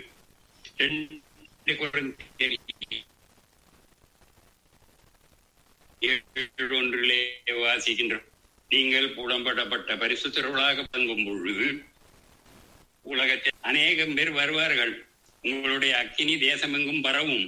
[SPEAKER 1] ஒன்றிலே வாசிக்கின்றோம் நீங்கள் புலம்படப்பட்ட பரிசுத்தர்களாக பங்கும் பொழுது உலகத்தில் அநேகம் பேர் வருவார்கள் உங்களுடைய அக்கினி தேசமெங்கும் பரவும்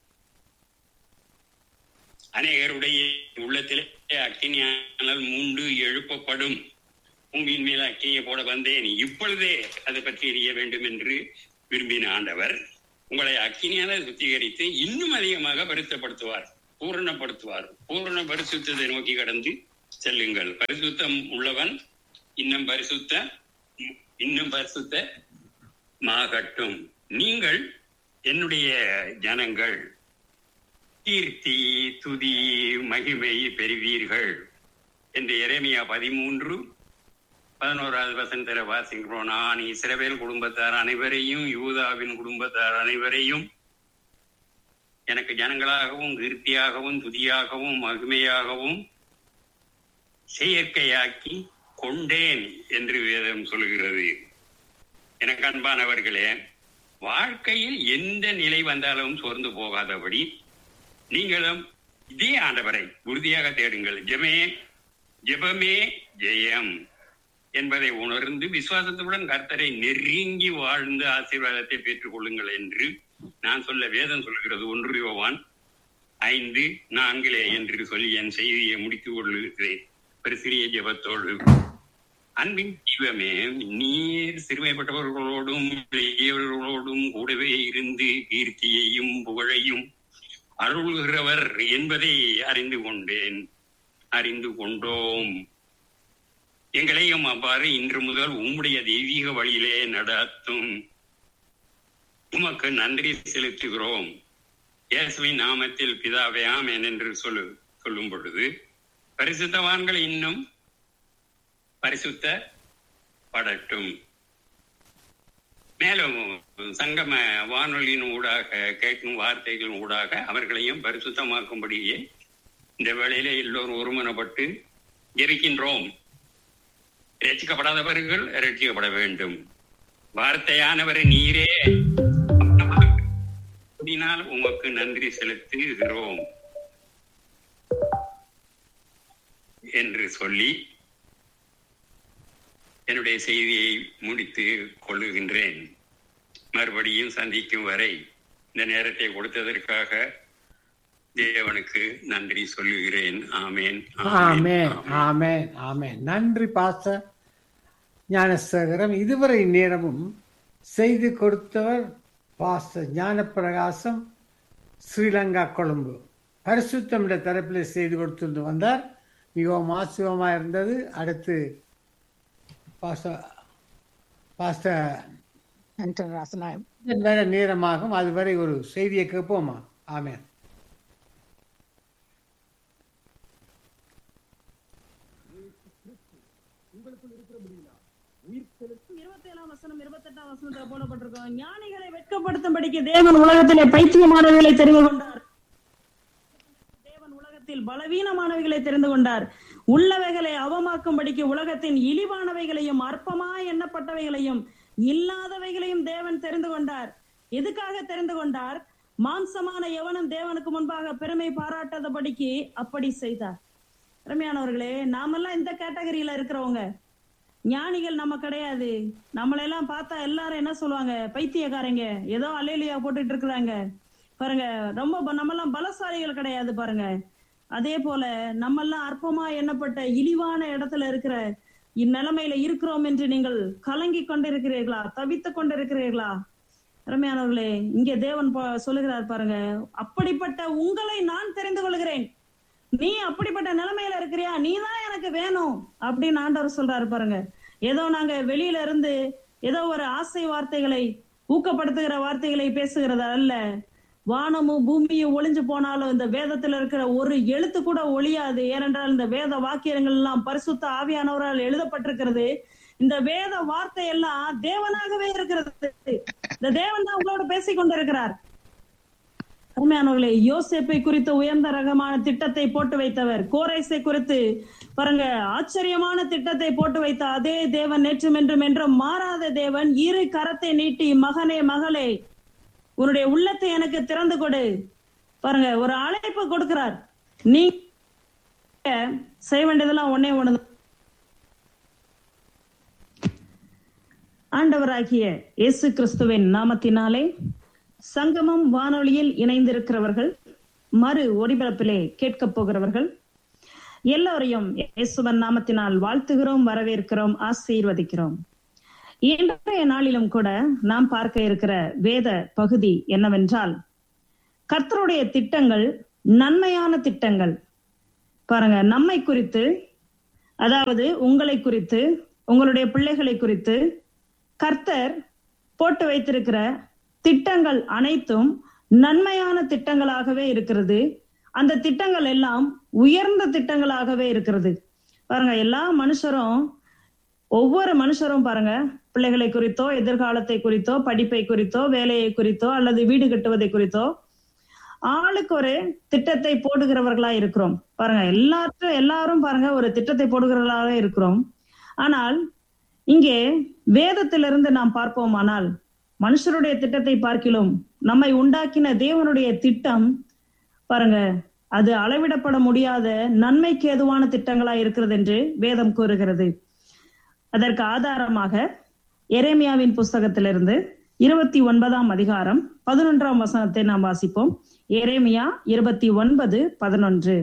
[SPEAKER 1] அநேகருடைய உள்ளத்திலே அக்கினியானால் மூண்டு எழுப்பப்படும் பூமியின் மேல் அக்கினியை போட வந்தேன் இப்பொழுதே அதை பற்றி எரிய வேண்டும் என்று விரும்பின ஆண்டவர் உங்களை அக்கினியால சுத்திகரித்து இன்னும் அதிகமாக பரிசுத்தப்படுத்துவார் பூரணப்படுத்துவார் பூரண பரிசுத்தத்தை நோக்கி கடந்து செல்லுங்கள் பரிசுத்தம் உள்ளவன் இன்னும் பரிசுத்த இன்னும் பரிசுத்த மாகட்டும் நீங்கள் என்னுடைய ஜனங்கள் கீர்த்தி துதி மகிமை பெறுவீர்கள் என்று எரேமியா பதிமூன்று பதினோராவது வசனத்தில வாசிக்கிறோம் நான் இஸ்ரவேல் குடும்பத்தார் அனைவரையும் யூதாவின் குடும்பத்தார் அனைவரையும் எனக்கு ஜனங்களாகவும் கீர்த்தியாகவும் துதியாகவும் மகிமையாகவும் செயற்கையாக்கி கொண்டேன் என்று வேதம் சொல்கிறது எனக்கு அன்பானவர்களே வாழ்க்கையில் எந்த நிலை வந்தாலும் சோர்ந்து போகாதபடி நீங்களும் இதே ஆண்டவரை உறுதியாக தேடுங்கள் ஜெமே ஜெபமே ஜெயம் என்பதை உணர்ந்து விசுவாசத்துடன் கர்த்தரை நெருங்கி வாழ்ந்து ஆசீர்வாதத்தை பெற்றுக் கொள்ளுங்கள் என்று நான் சொல்ல வேதம் சொல்கிறது ஒன்று யோவான் ஐந்து நான்கிலே என்று சொல்லி என் செய்தியை முடித்துக் கொள்கிறேன் ஒரு சிறிய ஜெபத்தோடு அன்பின் தெய்வமே நீர் சிறுமைப்பட்டவர்களோடும் இளையவர்களோடும் கூடவே இருந்து கீர்த்தியையும் புகழையும் அருள்கிறவர் என்பதை அறிந்து கொண்டேன் அறிந்து கொண்டோம் எங்களையும் அவ்வாறு இன்று முதல் உம்முடைய தெய்வீக வழியிலே நடத்தும் உமக்கு நன்றி செலுத்துகிறோம் இயேசுவின் நாமத்தில் பிதாவே ஆமென் என்று சொல்லு சொல்லும் பொழுது பரிசுத்தவான்கள் இன்னும் பரிசுத்த படட்டும் மேலும் சங்கம வானொலியின் ஊடாக கேட்கும் வார்த்தைகளின் ஊடாக அவர்களையும் பரிசுத்தமாக்கும்படியே இந்த வேளையிலே எல்லோரும் ஒருமனப்பட்டு இருக்கின்றோம் ரட்சிக்கப்படாதவர்கள் ரட்சிக்கப்பட வேண்டும் வார்த்தையானவர் நீரே அப்படினால் உமக்கு நன்றி செலுத்துகிறோம் என்று சொல்லி என்னுடைய செய்தியை முடித்து கொள்ளுகின்றேன் மறுபடியும் சந்திக்கும் வரை இந்த நேரத்தை கொடுத்ததற்காக தேவனுக்கு நன்றி சொல்லுகிறேன் ஆமேன்
[SPEAKER 2] ஆமென் ஆமென் ஆமென் நன்றி பாஸ்டர் ஞானசேகரம் இதுவரை நேரமும் செய்து கொடுத்தவர் பாஸ்டர் ஞானப்பிரகாசம் ஸ்ரீலங்கா கொழும்பு பரிசுத்தமிட தரப்பில் செய்து கொடுத்து வந்தார் மிகவும் ஆசிரியமாக இருந்தது அடுத்து பாஸ்டர் பாஸ்டர்
[SPEAKER 3] ஆண்டன் ராசநாயம்
[SPEAKER 2] வேற நேரமாகும் அதுவரை ஒரு செய்தியை கேட்போமா ஆமென்
[SPEAKER 4] இருபத்தேழாம் வசனம் இருபத்தெட்டாம் வசனத்துல போடப்பட்டிருக்கோம் ஞானிகளை வெட்கப்படுத்தும்படிக்கு தேவன் உலகத்திலே பைத்தியமானவர்களை தெரிந்து கொண்டார் தேவன் உலகத்தில் பலவீனமானவைகளை தெரிந்து கொண்டார் உள்ளவைகளை அவமாக்கும்படிக்கு உலகத்தின் இழிவானவைகளையும் அற்பமா எண்ணப்பட்டவைகளையும் இல்லாதவைகளையும் தேவன் தெரிந்து கொண்டார் எதுக்காக தெரிந்து கொண்டார் மாம்சமான எவனும் தேவனுக்கு முன்பாக பெருமை பாராட்டாதபடிக்கு அப்படி செய்தார் அருமையானவர்களே நாமெல்லாம் இந்த கேட்டகரியில இருக்கிறவங்க ஞானிகள் நம்ம கிடையாது நம்மளெல்லாம் பார்த்தா எல்லாரும் என்ன சொல்லுவாங்க பைத்தியக்காரங்க ஏதோ அலையிலியா போட்டுட்டு இருக்கிறாங்க பாருங்க ரொம்ப ப- நம்மெல்லாம் பலசாலிகள் கிடையாது பாருங்க அதே போல நம்மெல்லாம் அற்பமா எண்ணப்பட்ட இழிவான இடத்துல இருக்கிற இந்நிலைமையில இருக்கிறோம் என்று நீங்கள் கலங்கி கொண்டிருக்கிறீர்களா தவித்துக் கொண்டிருக்கிறீர்களா அருமையானவர்களே இங்கே தேவன் பா- சொல்லுகிறார் பாருங்க அப்படிப்பட்ட உங்களை நான் தெரிந்து கொள்கிறேன் நீ அப்படிப்பட்ட நிலைமையில இருக்கிறியா நீ தான் எனக்கு வேணும் அப்படின்னு ஆண்டவர் சொல்றாரு பாருங்க ஏதோ நாங்க வெளியில இருந்து ஏதோ ஒரு ஆசை வார்த்தைகளை ஊக்கப்படுத்துகிற வார்த்தைகளை பேசுகிறது அல்ல வானமும் பூமியும் ஒளிஞ்சு போனாலும் இந்த வேதத்துல இருக்கிற ஒரு எழுத்து கூட ஒளியாது ஏனென்றால் இந்த வேத வாக்கியங்கள் எல்லாம் பரிசுத்த ஆவியானவரால் எழுதப்பட்டிருக்கிறது இந்த வேத வார்த்தை எல்லாம் தேவனாகவே இருக்கிறது இந்த தேவன் தான் உங்களோட பேசிக் கொண்டிருக்கிறார் அருமையானவர்களே யோசேப்பை குறித்த உயர்ந்த ரகமான திட்டத்தை போட்டு வைத்தவர் கோரைசை குறித்து பாருங்க ஆச்சரியமான திட்டத்தை போட்டு வைத்த அதே தேவன் நேற்றும் என்றும் என்றும் மாறாத தேவன் இரு கரத்தை நீட்டி மகனே மகளே உன்னுடைய உள்ளத்தை எனக்கு திறந்து கொடு பாருங்க ஒரு அழைப்பு கொடுக்கிறார் நீ செய்ய வேண்டியதெல்லாம் ஒன்னே ஒண்ணு ஆண்டவராகிய இயேசு கிறிஸ்துவின் நாமத்தினாலே சங்கமம் வானொலியில் இணைந்திருக்கிறவர்கள் மறு ஒளிபரப்பிலே கேட்கப் போகிறவர்கள் எல்லோரையும் இயேசுவன் நாமத்தினால் வாழ்த்துகிறோம் வரவேற்கிறோம் ஆசீர்வதிக்கிறோம் இன்றைய நாளிலும் கூட நாம் பார்க்க இருக்கிற வேத பகுதி என்னவென்றால் கர்த்தருடைய திட்டங்கள் நன்மையான திட்டங்கள் பாருங்க நம்மை குறித்து அதாவது உங்களை குறித்து உங்களுடைய பிள்ளைகளை குறித்து கர்த்தர் போட்டு வைத்திருக்கிற திட்டங்கள் அனைத்தும் நன்மையான திட்டங்களாகவே இருக்கிறது அந்த திட்டங்கள் எல்லாம் உயர்ந்த திட்டங்களாகவே இருக்கிறது பாருங்க எல்லா மனுஷரும் ஒவ்வொரு மனுஷரும் பாருங்க பிள்ளைகளை குறித்தோ எதிர்காலத்தை குறித்தோ படிப்பை குறித்தோ வேலையை குறித்தோ அல்லது வீடு கட்டுவதை குறித்தோ ஆளுக்கு ஒரு திட்டத்தை போடுகிறவர்களா இருக்கிறோம் பாருங்க எல்லாரும் எல்லாரும் பாருங்க ஒரு திட்டத்தை போடுகிறவர்களாக இருக்கிறோம் ஆனால் இங்கே வேதத்திலிருந்து நாம் பார்ப்போமானால் மனுஷருடைய திட்டத்தை பார்க்கிலும் நம்மை உண்டாக்கின தேவனுடைய திட்டம் பாருங்க அது அளவிடப்பட முடியாத நன்மைக்கு ஏதுவான திட்டங்களா இருக்கிறது என்று வேதம் கூறுகிறது அதற்கு ஆதாரமாக எரேமியாவின் புஸ்தகத்திலிருந்து இருபத்தி ஒன்பதாம் அதிகாரம் பதினொன்றாம் வசனத்தை நாம் வாசிப்போம் எரேமியா இருபத்தி ஒன்பது பதினொன்று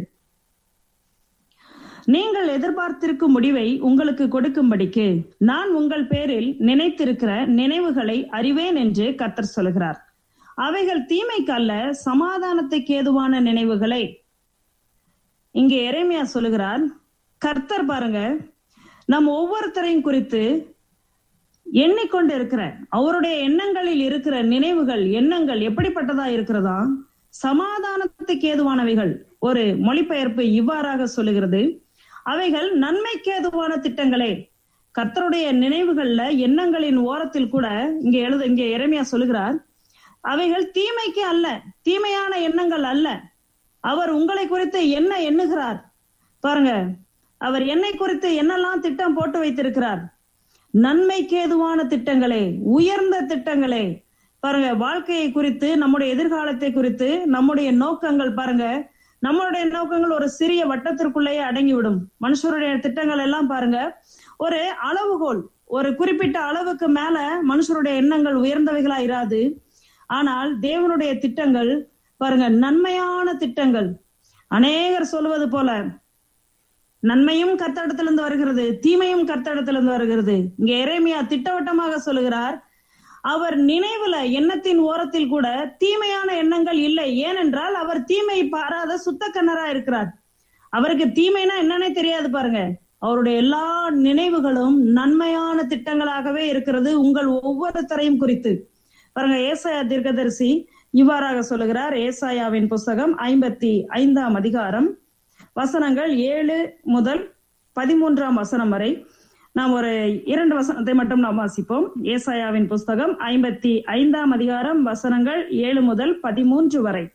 [SPEAKER 4] நீங்கள் எதிர்பார்த்திருக்கும் முடிவை உங்களுக்கு கொடுக்கும்படிக்கு நான் உங்கள் பேரில் நினைத்திருக்கிற நினைவுகளை அறிவேன் என்று கர்த்தர் சொல்கிறார் அவைகள் தீமைக்கு அல்ல சமாதானத்துக்கு ஏதுவான நினைவுகளை இங்கே எரேமியா சொல்லுகிறார் கர்த்தர் பாருங்க நம் ஒவ்வொருத்தரையும் குறித்து எண்ணிக்கொண்டு இருக்கிற அவருடைய எண்ணங்களில் இருக்கிற நினைவுகள் எண்ணங்கள் எப்படிப்பட்டதா இருக்கிறதா சமாதானத்துக்கு ஏதுவானவைகள் ஒரு மொழிபெயர்ப்பு இவ்வாறாக சொல்லுகிறது அவைகள் நன்மைக்கு ஏதுவான திட்டங்களே கர்த்தருடைய நினைவுகள்ல எண்ணங்களின் ஓரத்தில் கூட இங்க எழுத இங்க இறைமையா சொல்லுகிறார் அவைகள் தீமைக்கு அல்ல தீமையான எண்ணங்கள் அல்ல அவர் உங்களை குறித்து என்ன எண்ணுகிறார் பாருங்க அவர் என்னை குறித்து என்னெல்லாம் திட்டம் போட்டு வைத்திருக்கிறார் நன்மைக்கு ஏதுவான திட்டங்களே உயர்ந்த திட்டங்களே பாருங்க வாழ்க்கையை குறித்து நம்முடைய எதிர்காலத்தை குறித்து நம்முடைய நோக்கங்கள் பாருங்க நம்மளுடைய நோக்கங்கள் ஒரு சிறிய வட்டத்திற்குள்ளேயே அடங்கிவிடும் மனுஷருடைய திட்டங்கள் எல்லாம் பாருங்க ஒரு அளவுகோல் ஒரு குறிப்பிட்ட அளவுக்கு மேல மனுஷருடைய எண்ணங்கள் உயர்ந்தவைகளா இராது ஆனால் தேவனுடைய திட்டங்கள் பாருங்க நன்மையான திட்டங்கள் அநேகர் சொல்லுவது போல நன்மையும் கர்த்தடத்திலிருந்து வருகிறது தீமையும் கர்த்தடத்திலிருந்து வருகிறது இங்க எரேமியா திட்டவட்டமாக சொல்லுகிறார் அவர் நினைவுல எண்ணத்தின் ஓரத்தில் கூட தீமையான எண்ணங்கள் இல்லை ஏனென்றால் அவர் தீமை பாராத சுத்த கண்ணரா இருக்கிறார் அவருக்கு தீமைனா என்னன்னே தெரியாது பாருங்க அவருடைய எல்லா நினைவுகளும் நன்மையான திட்டங்களாகவே இருக்கிறது உங்கள் ஒவ்வொருத்தரையும் குறித்து பாருங்க ஏசாயா தீர்க்கதரிசி இவ்வாறாக சொல்லுகிறார் ஏசாயாவின் புஸ்தகம் ஐம்பத்தி ஐந்தாம் அதிகாரம் வசனங்கள் ஏழு முதல் பதிமூன்றாம் வசனம் வரை நாம் ஒரு இரண்டு வசனத்தை மட்டும் நாம் வாசிப்போம் ஏசாயாவின் புஸ்தகம் ஐம்பத்தி ஐந்தாம் அதிகாரம் வசனங்கள் ஏழு முதல் பதிமூன்று வரை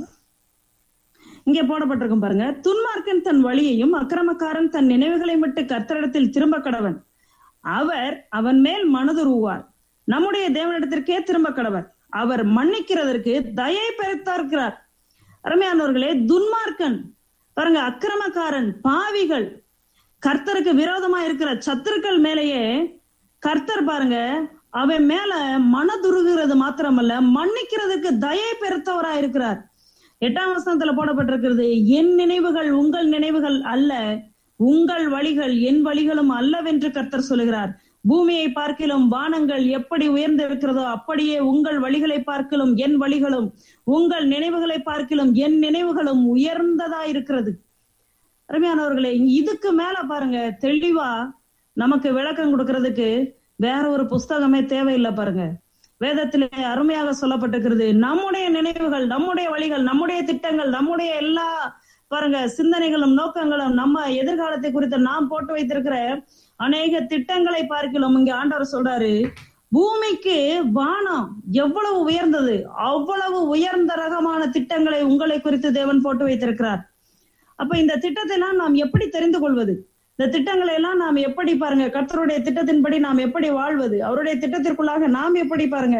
[SPEAKER 4] இங்கே போடப்பட்டிருக்கும் பாருங்க துன்மார்க்கன் தன் வழியையும் அக்கிரமக்காரன் தன் நினைவுகளை விட்டு கர்த்தரிடத்தில் திரும்ப கடவன் அவர் அவன் மேல் மனதுருவார் நம்முடைய தேவனிடத்திற்கே திரும்ப கடவர் அவர் மன்னிக்கிறதற்கு தயை பெருத்தார்க்கிறார் அருமையானவர்களே துன்மார்க்கன் பாருங்க அக்கிரமக்காரன் பாவிகள் கர்த்தருக்கு விரோதமா இருக்கிற சத்துருக்கள் மேலேயே கர்த்தர் பாருங்க அவன் மேல மனதுருகிறது மாத்திரமல்ல மன்னிக்கிறதுக்கு தயை பெருத்தவரா இருக்கிறார் எட்டாம் வசனத்துல போடப்பட்டிருக்கிறது என் நினைவுகள் உங்கள் நினைவுகள் அல்ல உங்கள் வழிகள் என் வழிகளும் அல்லவென்று கர்த்தர் சொல்லுகிறார் பூமியை பார்க்கிலும் வானங்கள் எப்படி உயர்ந்து இருக்கிறதோ அப்படியே உங்கள் வழிகளை பார்க்கிலும் என் வழிகளும் உங்கள் நினைவுகளை பார்க்கிலும் என் நினைவுகளும் உயர்ந்ததா இருக்கிறது அருமையானவர்களே இதுக்கு மேல பாருங்க தெளிவா நமக்கு விளக்கம் கொடுக்கறதுக்கு வேற ஒரு புஸ்தகமே தேவையில்லை பாருங்க வேதத்திலே அருமையாக சொல்லப்பட்டிருக்கிறது நம்முடைய நினைவுகள் நம்முடைய வழிகள் நம்முடைய திட்டங்கள் நம்முடைய எல்லா பாருங்க சிந்தனைகளும் நோக்கங்களும் நம்ம எதிர்காலத்தை குறித்து நாம் போட்டு வைத்திருக்கிற அநேக திட்டங்களை பார்க்கலாம் இங்க ஆண்டவர் சொல்றாரு பூமிக்கு வானம் எவ்வளவு உயர்ந்தது அவ்வளவு உயர்ந்த ரகமான திட்டங்களை உங்களை குறித்து தேவன் போட்டு வைத்திருக்கிறார் அப்ப இந்த திட்டத்தை எல்லாம் நாம் எப்படி தெரிந்து கொள்வது இந்த திட்டங்களை எல்லாம் நாம் எப்படி பாருங்க கர்த்தருடைய திட்டத்தின்படி நாம் எப்படி வாழ்வது அவருடைய திட்டத்திற்குள்ளாக நாம் எப்படி பாருங்க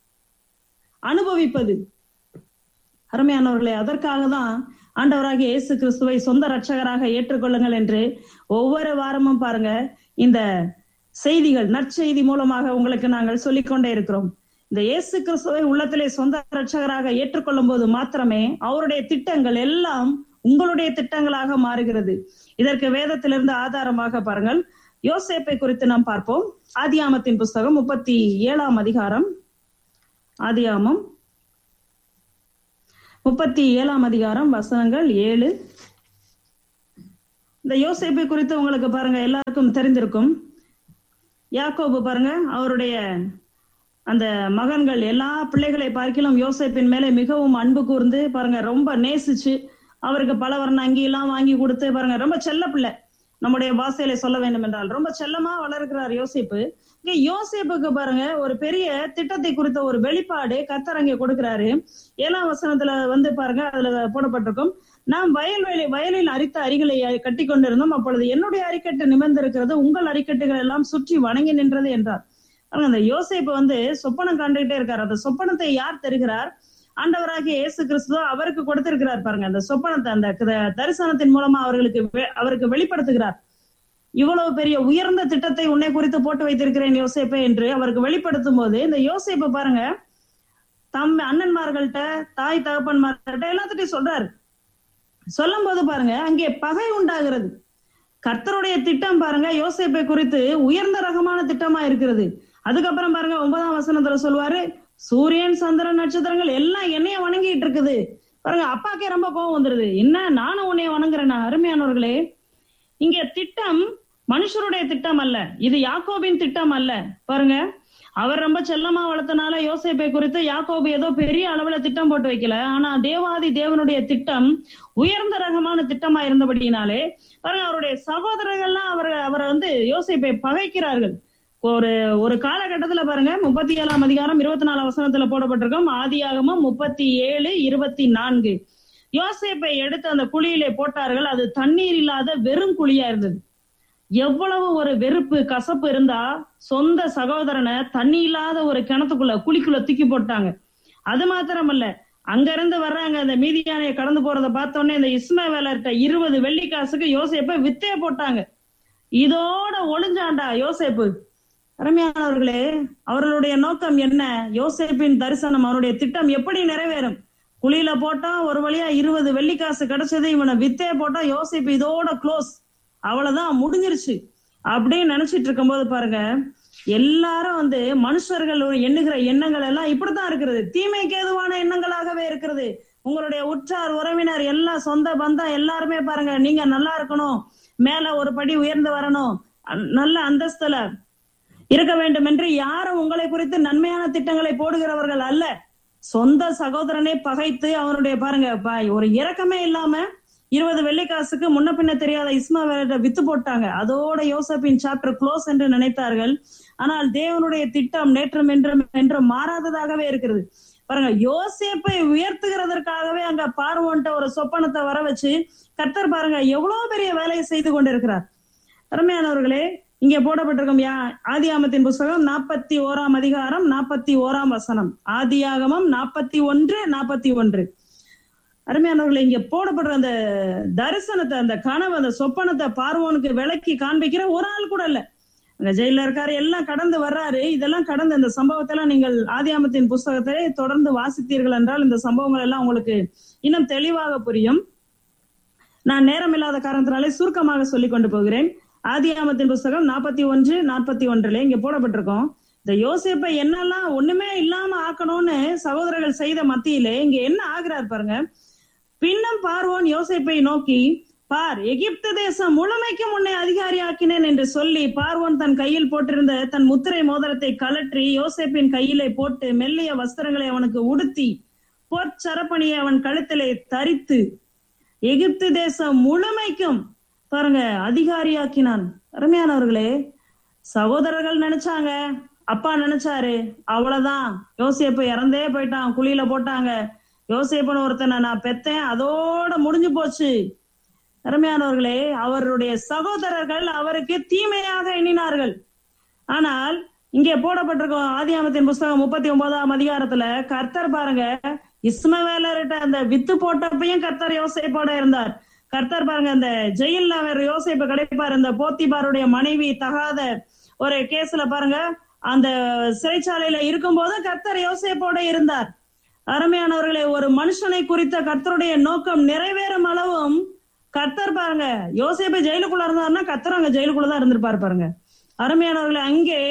[SPEAKER 4] அனுபவிப்பது அருமையானவர்களே அதற்காக தான் ஆண்டவராகிய இயேசு கிறிஸ்துவை சொந்த ரட்சகராக ஏற்றுக்கொள்ளுங்கள் என்று ஒவ்வொரு வாரமும் பாருங்க இந்த செய்திகள் நற்செய்தி மூலமாக உங்களுக்கு நாங்கள் சொல்லிக்கொண்டே இருக்கிறோம் இந்த இயேசு கிறிஸ்துவை உள்ளத்திலே சொந்த ரட்சகராக ஏற்றுக்கொள்ளும் போது மாத்திரமே அவருடைய திட்டங்கள் எல்லாம் உங்களுடைய திட்டங்களாக மாறுகிறது இதற்கு வேதத்திலிருந்து ஆதாரமாக பாருங்கள் யோசேப்பை குறித்து நாம் பார்ப்போம் ஆதியாமத்தின் புஸ்தகம் முப்பத்தி ஏழாம் அதிகாரம் ஆதியாமம் முப்பத்தி ஏழாம் அதிகாரம் வசனங்கள் ஏழு இந்த யோசேப்பை குறித்து உங்களுக்கு பாருங்க எல்லாருக்கும் தெரிந்திருக்கும் யாக்கோபு பாருங்க அவருடைய அந்த மகன்கள் எல்லா பிள்ளைகளை பார்க்கிலும் யோசேப்பின் மேலே மிகவும் அன்பு கூர்ந்து பாருங்க ரொம்ப நேசிச்சு அவருக்கு பல வர்ண அங்கியெல்லாம் வாங்கி கொடுத்து பாருங்க ரொம்ப செல்ல பிள்ளை நம்முடைய பாஷையில சொல்ல வேண்டும் என்றால் ரொம்ப செல்லமா வளர்க்கிறார் யோசேப்பு இங்க யோசேப்புக்கு பாருங்க ஒரு பெரிய திட்டத்தை குறித்த ஒரு வெளிப்பாடு கர்த்தர் அங்கே கொடுக்கிறாரு ஏழாம் வசனத்துல வந்து பாருங்க அதுல போடப்பட்டிருக்கும் நாம் வயல்வெளி வயலில் அரித்த அரிகளை கட்டி கொண்டிருந்தோம் அப்பொழுது என்னுடைய அரிக்கட்டு நிமிர்ந்திருக்கிறது உங்கள் அரிக்கட்டுகள் எல்லாம் சுற்றி வணங்கி நின்றது என்றார் பாருங்க அந்த யோசேப்பு வந்து சொப்பனம் கண்டுகிட்டே இருக்காரு அந்த சொப்பனத்தை யார் தருகிறார் ஆண்டவராகிய இயேசு கிறிஸ்துவ அவருக்கு கொடுத்திருக்கிறார் பாருங்க அந்த சொப்பனத்தை அந்த த- தரிசனத்தின் மூலமா அவர்களுக்கு வெ- அவருக்கு வெளிப்படுத்துகிறார் இவ்வளவு பெரிய உயர்ந்த திட்டத்தை உன்னை குறித்து போட்டு வைத்திருக்கிறேன் யோசேப்பே என்று அவருக்கு வெளிப்படுத்தும் போது இந்த யோசேப்பு பாருங்க தம் அண்ணன்மார்கள்ட்ட தாய் தகப்பன்மார்கள்ட்ட எல்லாத்துட்டையும் சொல்றாரு சொல்லும் போது பாருங்க அங்கே பகை உண்டாகிறது கர்த்தருடைய திட்டம் பாருங்க யோசேப்பை குறித்து உயர்ந்த ரகமான திட்டமா இருக்கிறது அதுக்கப்புறம் பாருங்க ஒன்பதாம் வசனத்துல சொல்லுவாரு சூரியன் சந்திரன் நட்சத்திரங்கள் எல்லாம் என்னைய வணங்கிட்டு இருக்குது பாருங்க அப்பாக்கே ரொம்ப கோவம் வந்துருது என்ன நானும் உன்னைய வணங்குறேனா அருமையானவர்களே இங்க திட்டம் மனுஷருடைய திட்டம் அல்ல இது யாக்கோபின் திட்டம் அல்ல பாருங்க அவர் ரொம்ப செல்லமா வளர்த்தனால யோசேப்பை குறித்து யாக்கோபு ஏதோ பெரிய அளவுல திட்டம் போட்டு வைக்கல ஆனா தேவாதி தேவனுடைய திட்டம் உயர்ந்த ரகமான திட்டமா இருந்தபடியினாலே பாருங்க அவருடைய சகோதரர்கள்லாம் அவர் அவரை வந்து யோசேப்பை பகைக்கிறார்கள் ஒரு ஒரு காலகட்டத்துல பாருங்க முப்பத்தி ஏழாம் அதிகாரம் இருபத்தி நாலாம் வசனத்துல போடப்பட்டிருக்கும் ஆதியாகமம் முப்பத்தி ஏழு இருபத்தி நான்கு யோசேப்பை எடுத்து அந்த குழியிலே போட்டார்கள் அது தண்ணீர் இல்லாத வெறும் குழியா இருந்தது எவ்வளவு ஒரு வெறுப்பு கசப்பு இருந்தா சொந்த சகோதரனை தண்ணி இல்லாத ஒரு கிணத்துக்குள்ள குழிக்குள்ள தூக்கி போட்டாங்க அது மாத்திரமல்ல அங்க இருந்து வர்றாங்க அந்த மீதியானைய கடந்து போறத பார்த்த உடனே இந்த இஸ்மவேலர்கிட்ட இருபது வெள்ளி காசுக்கு யோசேப்பை வித்தே போட்டாங்க இதோட ஒளிஞ்சாண்டா யோசேப்பு அருமையானவர்களே அவர்களுடைய நோக்கம் என்ன யோசேப்பின் தரிசனம் அவருடைய திட்டம் எப்படி நிறைவேறும் குழியில போட்டா ஒரு வழியா இருபது வெள்ளி காசு கிடைச்சது இவனை வித்தே போட்டா யோசேப்பு இதோட க்ளோஸ் அவ்வளவுதான் முடிஞ்சிருச்சு அப்படின்னு நினைச்சிட்டு இருக்கும்போது பாருங்க எல்லாரும் வந்து மனுஷர்கள் எண்ணுகிற எண்ணங்கள் எல்லாம் இப்படித்தான் இருக்கிறது தீமைக்கு ஏதுவான எண்ணங்களாகவே இருக்கிறது உங்களுடைய உற்றார் உறவினர் எல்லாம் சொந்த பந்தம் எல்லாருமே பாருங்க நீங்க நல்லா இருக்கணும் மேல ஒரு படி உயர்ந்து வரணும் அ- நல்ல அந்தஸ்துல இருக்க வேண்டும் என்று யாரும் உங்களை குறித்து நன்மையான திட்டங்களை போடுகிறவர்கள் அல்ல சொந்த சகோதரனை பகைத்து அவனுடைய பாருங்க பா- ஒரு இரக்கமே இல்லாம இருபது வெள்ளிக்காசுக்கு முன்ன பின்ன தெரியாத இஸ்மாவேலை வித்து போட்டாங்க அதோட யோசப்பின் சாப்டர் க்ளோஸ் என்று நினைத்தார்கள் ஆனால் தேவனுடைய திட்டம் நேற்றும் என்றும் என்றும் மாறாததாகவே இருக்கிறது பாருங்க யோசேப்பை உயர்த்துகிறதற்காகவே அங்க பார்வோன்ட்ட ஒரு சொப்பனத்தை வர வச்சு கர்த்தர் பாருங்க எவ்வளவு பெரிய வேலையை செய்து கொண்டிருக்கிறார் அருமையானவர்களே இங்கே போடப்பட்டிருக்கும் யா ஆதியாமத்தின் புஸ்தகம் நாற்பத்தி ஓராம் அதிகாரம் நாற்பத்தி ஓராம் வசனம் ஆதியாகமம் நாற்பத்தி ஒன்று நாற்பத்தி ஒன்று அருமையானவர்களே இங்க போடப்படுற அந்த தரிசனத்தை அந்த கனவு அந்த சொப்பனத்தை பார்வோனுக்கு விளக்கி காண்பிக்கிற ஒரு ஆள் கூட இல்ல அங்க ஜெயில இருக்காரு எல்லாம் கடந்து வர்றாரு இதெல்லாம் கடந்து இந்த சம்பவத்தை எல்லாம் நீங்கள் ஆதியாமத்தின் புஸ்தகத்தை தொடர்ந்து வாசித்தீர்கள் என்றால் இந்த சம்பவங்கள் எல்லாம் உங்களுக்கு இன்னும் தெளிவாக புரியும் நான் நேரம் இல்லாத காரணத்தினாலே சுருக்கமாக சொல்லிக் கொண்டு போகிறேன் ஆதியாமத்தின் புஸ்தகம் நாற்பத்தி ஒன்று நாற்பத்தி ஒன்றுல இங்க போடப்பட்டிருக்கோம் இந்த யோசேப்பை என்னெல்லாம் ஒண்ணுமே இல்லாம ஆக்கணும்னு சகோதரர்கள் செய்த மத்தியிலே இங்க என்ன ஆகிறார் பாருங்க பின்னும் பார்வோன் யோசேப்பை நோக்கி பார் எகிப்து தேசம் முழுமைக்கும் உன்னை அதிகாரியாக்கினேன் என்று சொல்லி பார்வோன் தன் கையில் போட்டிருந்த தன் முத்திரை மோதிரத்தை கலற்றி யோசேப்பின் கையிலே போட்டு மெல்லிய வஸ்திரங்களை அவனுக்கு உடுத்தி பொற்சரப்பணியை அவன் கழுத்திலே தரித்து எகிப்து தேசம் முழுமைக்கும் பாருங்க அதிகாரியாக்கினான் அருமையானவர்களே சகோதரர்கள் நினைச்சாங்க அப்பா நினைச்சாரு அவ்வளவுதான் யோசேப்பு இறந்தே போயிட்டான் குழியில போட்டாங்க யோசேப்பன் ஒருத்தனை நான் பெத்தேன் அதோட முடிஞ்சு போச்சு அருமையானவர்களே அவருடைய சகோதரர்கள் அவருக்கு தீமையாக எண்ணினார்கள் ஆனால் இங்கே போடப்பட்டிருக்கும் ஆதியாமத்தின் புஸ்தகம் முப்பத்தி ஒன்பதாம் அதிகாரத்துல கர்த்தர் பாருங்க இஸ்மவேலர்கிட்ட அந்த வித்து போட்டப்பையும் கர்த்தர் யோசேப்போட இருந்தார் கர்த்தர் பாருங்க அந்த ஜெயில்ல அவர் யோசேப்பு கிடைப்பார் இந்த போத்திபாருடைய மனைவி தகாத ஒரு கேஸ்ல பாருங்க அந்த சிறைச்சாலையில இருக்கும்போது கர்த்தர் யோசேப்போட இருந்தார் அருமையானவர்களே ஒரு மனுஷனை குறித்த கர்த்தருடைய நோக்கம் நிறைவேறும் அளவும் கர்த்தர் பாருங்க யோசேப்பு ஜெயிலுக்குள்ள இருந்தாருன்னா கர்த்தர் அங்க ஜெயிலுக்குள்ள தான் இருந்திருப்பாரு பாருங்க அருமையானவர்களே அங்கே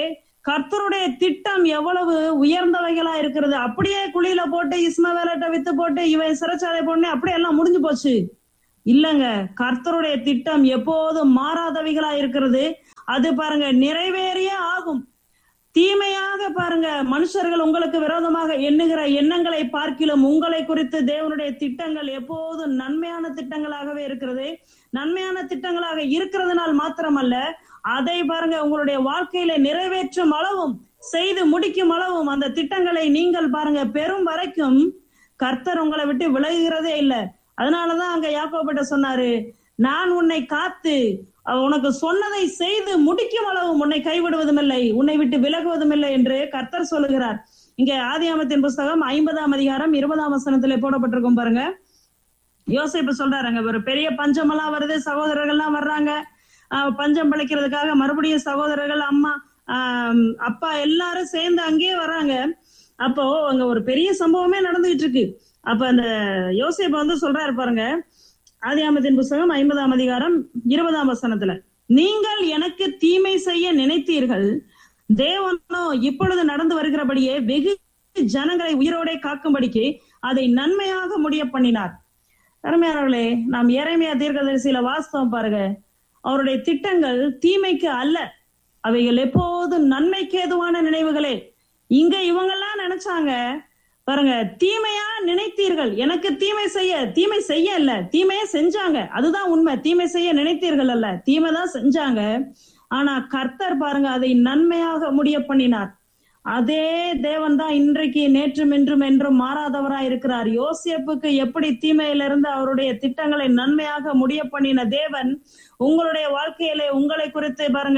[SPEAKER 4] கர்த்தருடைய திட்டம் எவ்வளவு உயர்ந்தவைகளா இருக்கிறது அப்படியே குழியில போட்டு இஸ்மவேலட்ட வித்து போட்டு இவன் சிறைச்சாலை போடனே அப்படியே எல்லாம் முடிஞ்சு போச்சு இல்லங்க கர்த்தருடைய திட்டம் எப்போதும் மாறாதவைகளா இருக்கிறது அது பாருங்க நிறைவேறியே ஆகும் தீமையாக பாருங்க மனுஷர்கள் உங்களுக்கு விரோதமாக எண்ணுகிற எண்ணங்களை பார்க்கிலும் உங்களை குறித்து தேவனுடைய திட்டங்கள் எப்போதும் நன்மையான திட்டங்களாகவே இருக்கிறது நன்மையான திட்டங்களாக இருக்கிறதுனால் மாத்திரமல்ல அதை பாருங்க உங்களுடைய வாழ்க்கையில நிறைவேற்றும் அளவும் செய்து முடிக்கும் அளவும் அந்த திட்டங்களை நீங்கள் பாருங்க பெரும் வரைக்கும் கர்த்தர் உங்களை விட்டு விலகுகிறதே இல்லை அதனாலதான் அங்க யாக்கோபிட்ட சொன்னாரு நான் உன்னை காத்து உனக்கு சொன்னதை செய்து முடிக்கும் அளவு உன்னை கைவிடுவதும் இல்லை உன்னை விட்டு விலகுவதும் இல்லை என்று கர்த்தர் சொல்லுகிறார் இங்க ஆதியாமத்தின் புஸ்தகம் ஐம்பதாம் அதிகாரம் இருபதாம் வசனத்திலே போடப்பட்டிருக்கும் பாருங்க யோசிப்பு சொல்றாருங்க ஒரு பெரிய பஞ்சமெல்லாம் வருது சகோதரர்கள்லாம் வர்றாங்க பஞ்சம் பிழைக்கிறதுக்காக மறுபடியும் சகோதரர்கள் அம்மா ஆஹ் அப்பா எல்லாரும் சேர்ந்து அங்கேயே வர்றாங்க அப்போ அங்க ஒரு பெரிய சம்பவமே நடந்துகிட்டு இருக்கு அப்ப அந்த யோசிப்ப வந்து சொல்றாரு பாருங்க ஆதியாமத்தின் புஸ்தகம் ஐம்பதாம் அதிகாரம் இருபதாம் வசனத்துல நீங்கள் எனக்கு தீமை செய்ய நினைத்தீர்கள் தேவனோ இப்பொழுது நடந்து வருகிறபடியே வெகு ஜனங்களை உயிரோടെ காக்கும்படிக்கு அதை நன்மையாக முடிய பண்ணினார் அருமையானவர்களே நாம் இறைமையா தீர்க்கதரிசியில வாஸ்தவம் பாருங்க அவருடைய திட்டங்கள் தீமைக்கு அல்ல அவைகள் எப்போதும் நன்மைக்கு ஏதுவான நினைவுகளே இங்க இவங்கெல்லாம் நினைச்சாங்க பாருங்க தீமையா நினைத்தீர்கள் எனக்கு தீமை செய்ய தீமை செய்ய இல்ல தீமைய செஞ்சாங்க அதுதான் உண்மை தீமை செய்ய நினைத்தீர்கள் அல்ல தீமை தான் செஞ்சாங்க ஆனா கர்த்தர் பாருங்க அதை நன்மையாக முடிய பண்ணினார் அதே தேவன் தான் இன்றைக்கு நேற்றும் இன்றும் என்றும் மாறாதவரா இருக்கிறார் யோசியப்புக்கு எப்படி தீமையிலிருந்து அவருடைய திட்டங்களை நன்மையாக முடிய பண்ணின தேவன் உங்களுடைய வாழ்க்கையிலே உங்களை குறித்து பாருங்க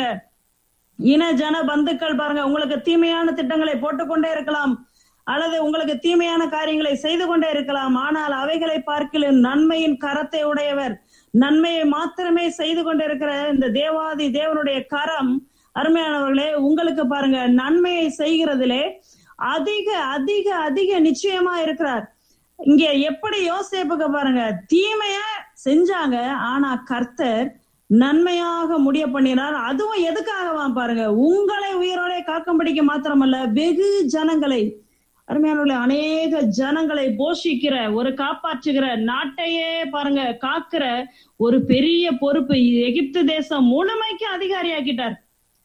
[SPEAKER 4] இன ஜன பந்துக்கள் பாருங்க உங்களுக்கு தீமையான திட்டங்களை போட்டுக்கொண்டே இருக்கலாம் அல்லது உங்களுக்கு தீமையான காரியங்களை செய்து கொண்டே இருக்கலாம் ஆனால் அவைகளை பார்க்கலும் நன்மையின் கரத்தை உடையவர் நன்மையை மாத்திரமே செய்து கொண்டிருக்கிற இந்த தேவாதி தேவனுடைய கரம் அருமையானவர்களே உங்களுக்கு பாருங்க நன்மையை செய்கிறதிலே அதிக அதிக அதிக நிச்சயமா இருக்கிறார் இங்க எப்படி யோசிப்புக்கு பாருங்க தீமையா செஞ்சாங்க ஆனா கர்த்தர் நன்மையாக முடிய பண்ணினார் அதுவும் எதுக்காகவா பாருங்க உங்களை உயிரோட காக்கும்படிக்கு மாத்திரமல்ல வெகு ஜனங்களை அருமையானவர்களே அநேக ஜனங்களை போஷிக்கிற ஒரு காப்பாற்றுகிற நாட்டையே பாருங்க காக்கிற ஒரு பெரிய பொறுப்பு எகிப்து தேசம் முழுமைக்கு அதிகாரியாக்கிட்டார்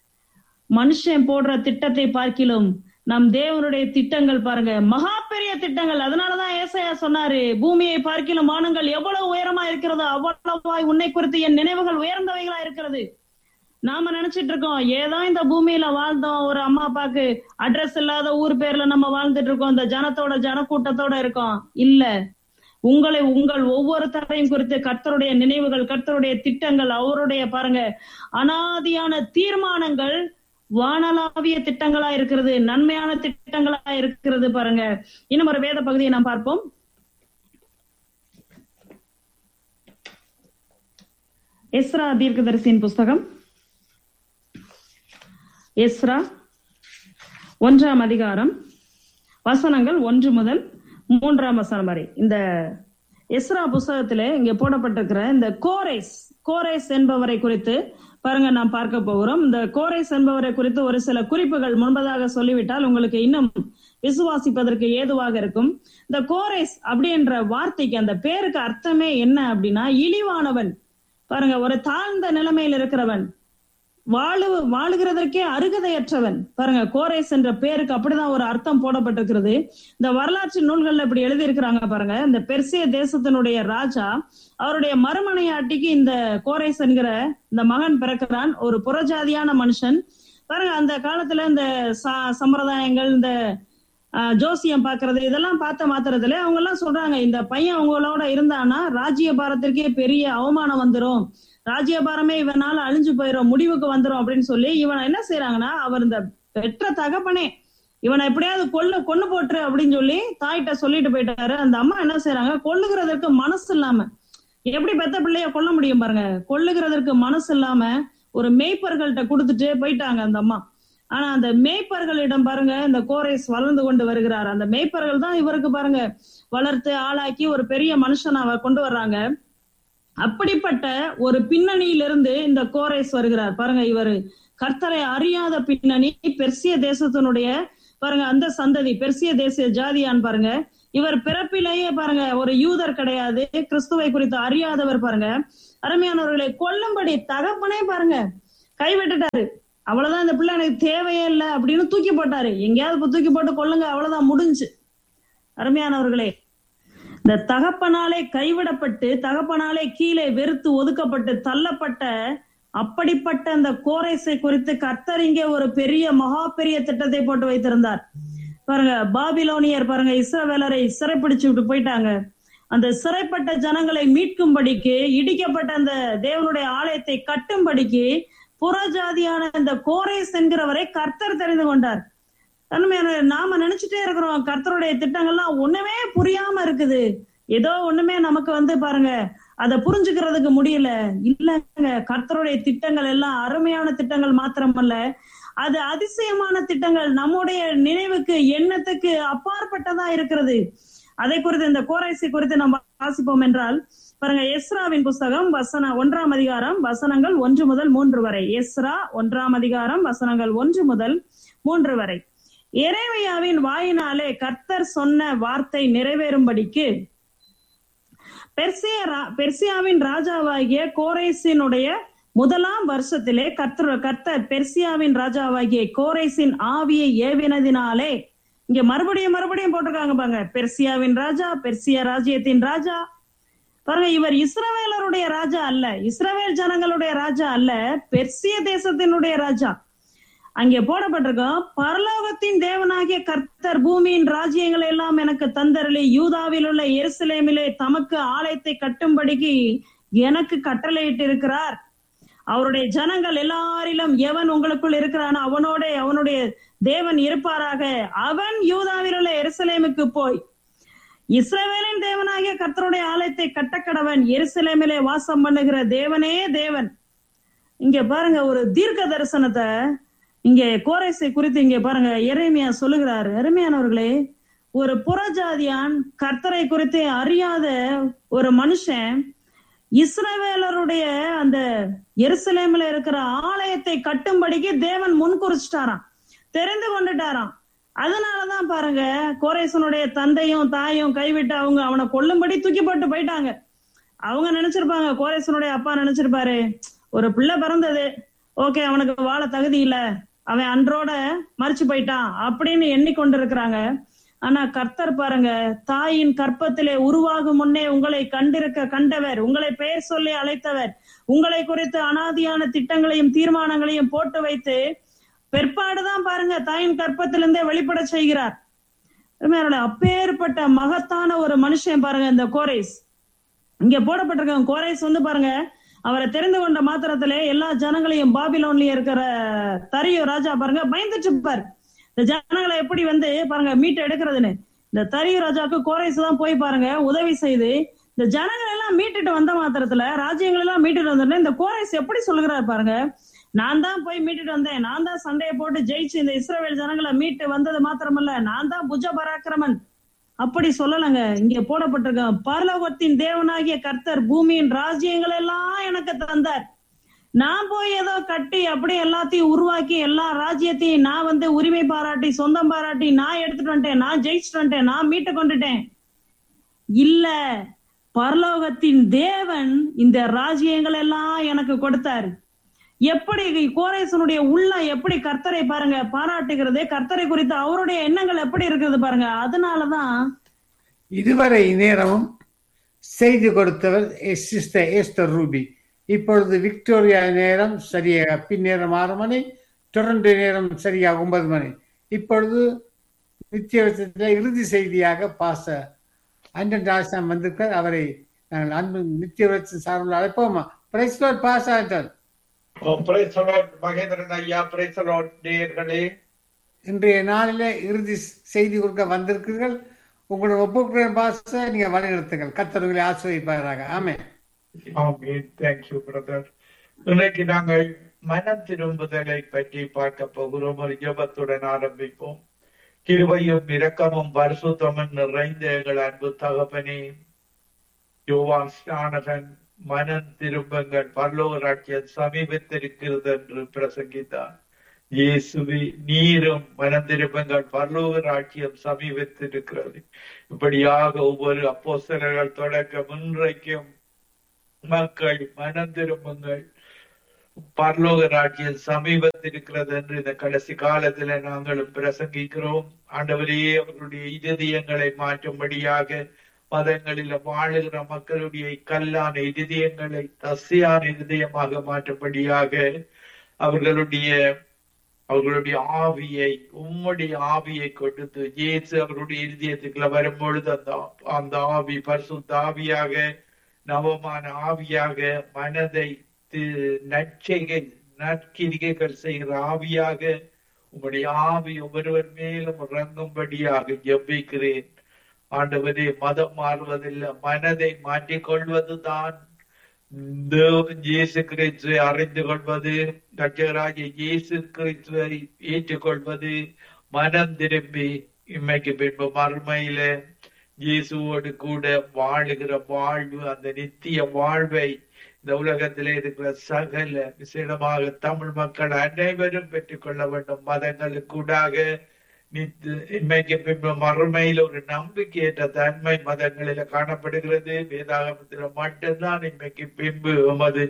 [SPEAKER 4] மனுஷன் போடுற திட்டத்தை பார்க்கிலும் நம் தேவனுடைய திட்டங்கள் பாருங்க மகா பெரிய திட்டங்கள் அதனாலதான் ஏசையா சொன்னாரு பூமியை பார்க்கிலும் வானங்கள் எவ்வளவு உயரமா இருக்கிறதோ அவ்வளவாய் உன்னை குறித்து என் நினைவுகள் உயர்ந்தவைகளா இருக்கிறது நாம நினைச்சிட்டு இருக்கோம் ஏதோ இந்த பூமியில வாழ்ந்தோம் ஒரு அம்மா அப்பாக்கு அட்ரஸ் இல்லாத ஊர் பேர்ல நம்ம வாழ்ந்துட்டு இருக்கோம் இந்த ஜனத்தோட ஜனக்கூட்டத்தோட இருக்கோம் இல்ல உங்களை உங்கள் ஒவ்வொருத்தரையும் குறித்து கர்த்தருடைய நினைவுகள் கர்த்தருடைய திட்டங்கள் அவருடைய பாருங்க அனாதியான தீர்மானங்கள் வானலாவிய திட்டங்களா இருக்கிறது நன்மையான திட்டங்களா இருக்கிறது பாருங்க இன்னும் ஒரு வேத பகுதியை நாம் பார்ப்போம் எஸ்ரா தீர்க்கதரிசியின் புஸ்தகம் எஸ்ரா ஒன்றாம் அதிகாரம் வசனங்கள் ஒன்று முதல் மூன்றாம் வசனம் வரை இந்த எஸ்ரா புஸ்தகத்திலே இங்க போடப்பட்டிருக்கிற இந்த கோரேஸ் கோரேஸ் என்பவரை குறித்து பாருங்க நாம் பார்க்க போகிறோம் இந்த கோரேஸ் என்பவரை குறித்து ஒரு சில குறிப்புகள் முன்பதாக சொல்லிவிட்டால் உங்களுக்கு இன்னும் விசுவாசிப்பதற்கு ஏதுவாக இருக்கும் இந்த கோரேஸ் அப்படின்ற வார்த்தைக்கு அந்த பேருக்கு அர்த்தமே என்ன அப்படின்னா இழிவானவன் பாருங்க ஒரு தாழ்ந்த நிலைமையில் இருக்கிறவன் வாழு வாழுகிறதற்கே அருகதையற்றவன் பாருங்க கோரேஸ் என்ற பேருக்கு அப்படிதான் ஒரு அர்த்தம் போடப்பட்டிருக்கிறது இந்த வரலாற்று நூல்கள்ல இப்படி எழுதியிருக்கிறாங்க பாருங்க இந்த பெர்சிய தேசத்தினுடைய ராஜா அவருடைய மறுமனையாட்டிக்கு இந்த கோரேஸ் என்கிற இந்த மகன் பிறக்கிறான் ஒரு புறஜாதியான மனுஷன் பாருங்க அந்த காலத்துல இந்த சம்பிரதாயங்கள் இந்த ஜோசியம் பாக்குறது இதெல்லாம் பார்த்த மாத்திரத்துல அவங்க எல்லாம் சொல்றாங்க இந்த பையன் அவங்களோட இருந்தானா ராஜ்ய பாரத்திற்கே பெரிய அவமானம் வந்துரும் ராஜ்யபாரமே இவனால அழிஞ்சு போயிடும் முடிவுக்கு வந்துரும் அப்படின்னு சொல்லி இவனை என்ன செய்யறாங்கன்னா அவர் இந்த பெற்ற தகப்பனே இவனை எப்படியாவது கொல்லு கொண்டு போட்டுரு அப்படின்னு சொல்லி தாயிட்ட சொல்லிட்டு போயிட்டாரு அந்த அம்மா என்ன செய்யறாங்க கொல்லுகிறதற்கு மனசு இல்லாம எப்படி பெத்த பிள்ளைய கொல்ல முடியும் பாருங்க கொல்லுகிறதற்கு மனசு இல்லாம ஒரு மேய்ப்பர்கள்ட்ட கொடுத்துட்டு போயிட்டாங்க அந்த அம்மா ஆனா அந்த மேய்ப்பர்களிடம் பாருங்க இந்த கோரேஸ் வளர்ந்து கொண்டு வருகிறார் அந்த மேய்ப்பர்கள் தான் இவருக்கு பாருங்க வளர்த்து ஆளாக்கி ஒரு பெரிய மனுஷனாவ கொண்டு வர்றாங்க அப்படிப்பட்ட ஒரு பின்னணியிலிருந்து இந்த கோரேஸ் வருகிறார் பாருங்க இவர் கர்த்தரை அறியாத பின்னணி பெர்சிய தேசத்தினுடைய பாருங்க அந்த சந்ததி பெர்சிய தேசிய ஜாதியான் பாருங்க இவர் பிறப்பிலேயே பாருங்க ஒரு யூதர் கிடையாது கிறிஸ்துவை குறித்து அறியாதவர் பாருங்க அருமையானவர்களை கொல்லும்படி தகப்பனே பாருங்க கைவிட்டுட்டாரு அவ்வளவுதான் இந்த பிள்ளை எனக்கு தேவையே இல்லை அப்படின்னு தூக்கி போட்டாரு எங்கேயாவது இப்ப தூக்கி போட்டு கொல்லுங்க அவ்வளவுதான் முடிஞ்சு அருமையானவர்களே இந்த தகப்பனாலே கைவிடப்பட்டு தகப்பனாலே கீழே வெறுத்து ஒதுக்கப்பட்டு தள்ளப்பட்ட அப்படிப்பட்ட அந்த கோரைசை குறித்து கர்த்தர் இங்கே ஒரு பெரிய மகா பெரிய திட்டத்தை போட்டு வைத்திருந்தார் பாருங்க பாபிலோனியர் பாருங்க இஸ்ரவேலரை சிறைப்பிடிச்சு விட்டு போயிட்டாங்க அந்த சிறைப்பட்ட ஜனங்களை மீட்கும்படிக்கு இடிக்கப்பட்ட அந்த தேவனுடைய ஆலயத்தை கட்டும்படிக்கு புறஜாதியான இந்த கோரேஸ் என்கிறவரை கர்த்தர் தெரிந்து கொண்டார் தன்மையான நாம நினைச்சிட்டே இருக்கிறோம் கர்த்தருடைய திட்டங்கள்லாம் ஒண்ணுமே புரியாம இருக்குது ஏதோ ஒண்ணுமே நமக்கு வந்து பாருங்க அதை புரிஞ்சுக்கிறதுக்கு முடியல இல்லங்க கர்த்தருடைய திட்டங்கள் எல்லாம் அருமையான திட்டங்கள் மாத்திரமல்ல அது அதிசயமான திட்டங்கள் நம்முடைய நினைவுக்கு எண்ணத்துக்கு அப்பாற்பட்டதா இருக்கிறது அதை குறித்து இந்த கோரைசி குறித்து நம்ம வாசிப்போம் என்றால் பாருங்க எஸ்ராவின் புஸ்தகம் வசன ஒன்றாம் அதிகாரம் வசனங்கள் ஒன்று முதல் மூன்று வரை எஸ்ரா ஒன்றாம் அதிகாரம் வசனங்கள் ஒன்று முதல் மூன்று வரை எரேமியாவின் வாயினாலே கர்த்தர் சொன்ன வார்த்தை நிறைவேறும்படிக்கு பெர்சிய ரா- பெர்சியாவின் ராஜாவாகிய கோரேசினுடைய முதலாம் வருஷத்திலே கர்த்தர் கர்த்தர் பெர்சியாவின் ராஜாவாகிய கோரேசின் ஆவியை ஏவினதினாலே இங்க மறுபடியும் மறுபடியும் போட்டிருக்காங்க பாருங்க பெர்சியாவின் ராஜா பெர்சியா ராஜ்யத்தின் ராஜா பாருங்க இவர் இஸ்ரவேலருடைய ராஜா அல்ல இஸ்ரவேல் ஜனங்களுடைய ராஜா அல்ல பெர்சிய தேசத்தினுடைய ராஜா அங்கே போடப்பட்டிருக்கோம் பரலோகத்தின் தேவனாகிய கர்த்தர் பூமியின் ராஜ்யங்களை எல்லாம் எனக்கு தந்தரளி யூதாவில் உள்ள எருசலேமிலே தமக்கு ஆலயத்தை கட்டும்படிக்கு எனக்கு கட்டளையிட்டு இருக்கிறார் அவருடைய ஜனங்கள் எல்லாரிலும் எவன் உங்களுக்குள் இருக்கிறானோ அவனோட அவனுடைய தேவன் இருப்பாராக அவன் யூதாவில் உள்ள எருசலேமுக்கு போய் இஸ்ரவேலின் தேவனாகிய கர்த்தருடைய ஆலயத்தை கட்டக்கடவன் எருசலேமிலே வாசம் பண்ணுகிற தேவனே தேவன் இங்க பாருங்க ஒரு தீர்க்க தரிசனத்தை இங்க கோரேசை குறித்து இங்க பாருங்க எரேமியா சொல்லுகிறார் எருமையானவர்களே ஒரு புறஜாதியான் கர்த்தரை குறித்து அறியாத ஒரு மனுஷன் இஸ்ரவேலருடைய அந்த எருசலேம்ல இருக்கிற ஆலயத்தை கட்டும்படிக்கு தேவன் முன் குறிச்சிட்டாராம் தெரிந்து கொண்டுட்டாராம் அதனாலதான் பாருங்க கோரேசனுடைய தந்தையும் தாயும் கைவிட்டு அவங்க அவனை கொல்லும்படி தூக்கி போட்டு போயிட்டாங்க அவங்க நினைச்சிருப்பாங்க கோரேசனுடைய அப்பா நினைச்சிருப்பாரு ஒரு பிள்ளை பிறந்தது ஓகே அவனுக்கு வாழ தகுதி இல்ல அவன் அன்றோட மறிச்சு போயிட்டான் அப்படின்னு எண்ணிக்கொண்டிருக்கிறாங்க ஆனா கர்த்தர் பாருங்க தாயின் கற்பத்திலே உருவாகும் முன்னே உங்களை கண்டிருக்க கண்டவர் உங்களை பெயர் சொல்லி அழைத்தவர் உங்களை குறித்து அனாதியான திட்டங்களையும் தீர்மானங்களையும் போட்டு வைத்து பிற்பாடுதான் பாருங்க தாயின் கற்பத்திலிருந்தே வெளிப்பட செய்கிறார் உண்மையானவர்களே, அப்பேற்பட்ட மகத்தான ஒரு மனுஷன் பாருங்க இந்த கோரேஸ் இங்க போடப்பட்டிருக்க கோரேஸ் வந்து பாருங்க அவரை தெரிந்து கொண்ட மாத்திரத்திலே எல்லா ஜனங்களையும் பாபிலோன்லயே இருக்கிற தரியோ ராஜா பாருங்க பயந்துட்டு இருப்பார் இந்த ஜனங்களை எப்படி வந்து பாருங்க மீட்டு எடுக்கிறதுன்னு இந்த தரியோ ராஜாவுக்கு கோரேஸ் தான் போய் பாருங்க உதவி செய்து இந்த ஜனங்கள் எல்லாம் மீட்டுட்டு வந்த மாத்திரத்துல ராஜ்யங்கள் எல்லாம் மீட்டுட்டு வந்தோடனே இந்த கோரேஸ் எப்படி சொல்லுகிறார் பாருங்க நான் தான் போய் மீட்டுட்டு வந்தேன் நான் தான் சண்டையை போட்டு ஜெயிச்சு இந்த இஸ்ரவேல் ஜனங்களை மீட்டு வந்தது மாத்திரமல்ல நான் தான் புஜ பராக்கிரமன் அப்படி சொல்லலங்க இங்க போடப்பட்டிருக்க பரலோகத்தின் தேவனாகிய கர்த்தர் பூமியின் ராஜ்யங்கள் எல்லாம் எனக்கு தந்தார் நான் போய் ஏதோ கட்டி அப்படியே எல்லாத்தையும் உருவாக்கி எல்லா ராஜ்யத்தையும் நான் வந்து உரிமை பாராட்டி சொந்தம் பாராட்டி நான் எடுத்துட்டு வந்துட்டேன் நான் ஜெயிச்சுட்டு வந்துட்டேன் நான் மீட்டு கொண்டுட்டேன் இல்ல பரலோகத்தின் தேவன் இந்த ராஜ்யங்கள் எல்லாம் எனக்கு கொடுத்தாரு எப்படி கோரேசனுடைய உள்ளம் எப்படி கர்த்தரை பாருங்க பாராட்டுகிறது கர்த்தரை குறித்து அவருடைய எண்ணங்கள் எப்படி இருக்குது பாருங்க அதனாலதான்
[SPEAKER 2] இதுவரை நேரமும் செய்து கொடுத்தவர் சிஸ்டர் ஏஸ்தர் ரூபி இப்பொழுது விக்டோரியா நேரம் சரியாக பின்னேரம் ஆறு மணி டொரண்டோ நேரம் சரியாக ஒன்பது மணி இப்பொழுது நித்தியவசத்தில் இறுதி செய்தியாக பாச அண்டன் ராஜாம் வந்திருக்கார் அவரை நாங்கள் அன்பு நித்தியவச சார்பில் அழைப்போமா பிரைஸ் பாஸ் ஆகிட்டார்
[SPEAKER 5] பிரேசலோட் மகேந்திரன் ஐயா பிரேசலோட் நேயர்களே
[SPEAKER 2] இன்றைய நாளிலே இறுதி செய்தி கொடுக்க வந்திருக்கிறீர்கள் உங்களோட ஒப்புக்கிற பாச நீங்க வழிநடத்துங்கள் கத்தர்களை ஆசிரியப்பாராக ஆமே
[SPEAKER 5] ஆமென் தேங்க்யூ பிரதர் இன்றைக்கு நாங்கள் மனம் திரும்புதலை பற்றி பார்க்க போகிறோம் ஒரு ஜெபத்துடன் ஆரம்பிப்போம் கிருபையும் இரக்கமும் பரிசுத்தமும் நிறைந்த எங்கள் அன்பு தகப்பனே யோவான் ஸ்நானகன் மனம் திரும்புங்கள் பரலோக ராட்சியம் சமீபத்திருக்கிறது என்று பிரசங்கித்தார் இயேசுவே நீரும் மனம் திரும்புங்கள் பரலோக ராட்சியம் சமீபத்திருக்கிறது இப்படியாக ஒவ்வொரு அப்போஸ்தலர்கள் தொடக்க முன்றைக்கும் மக்கள் மனம் திரும்புங்கள் பரலோக ராஜ்யம் சமீபத்தில் இருக்கிறது என்று இந்த கடைசி காலத்துல நாங்களும் பிரசங்கிக்கிறோம் ஆண்டவரே அவர்களுடைய இருதயங்களை மாற்றும்படியாக மதங்களில் வாழுகிற மக்களுடைய கல்லான இருதயங்களை தசையான இருதயமாக மாற்றும்படியாக அவர்களுடைய அவர்களுடைய ஆவியை உம்முடைய ஆவியை கொடுத்து இயேசு அவருடைய இருதயத்துக்குள்ள வரும்பொழுது அந்த அந்த ஆவி பரிசுத்த ஆவியாக நவமான ஆவியாக மனதை தி- நற்செய்கை நற்கிரிகைகள் செய்கிற ஆவியாக உம்முடைய ஆவி ஒவ்வொருவர் மேலும் இறங்கும்படியாக ஜெபிக்கிறேன் ஆண்டவரே மதம் மாறுவதில்லை மனதை மாற்றிக் கொள்வதுதான் தேவன் இயேசு கிறிஸ்துவை அறிந்து கொள்வது ரட்சகராஜ இயேசு கிறிஸ்துவை ஏற்றுக்கொள்வது மனம் திரும்பி இம்மைக்கு பின்பு மறுமையில இயேசுவோடு கூட வாழுகிற வாழ்வு அந்த நித்திய வாழ்வை இந்த உலகத்திலே இருக்கிற சகல விசேடமாக தமிழ் மக்கள் அனைவரும் பெற்றுக்கொள்ள வேண்டும் மதங்களுக்கூடாக நித்து இன்மைக்கு பின்பு மறுமையில் ஒரு நம்பிக்கையற்ற தன்மை மதங்களில காணப்படுகிறது வேதாகமத்தில் மட்டும்தான் இன்மைக்கு பின்பு உமது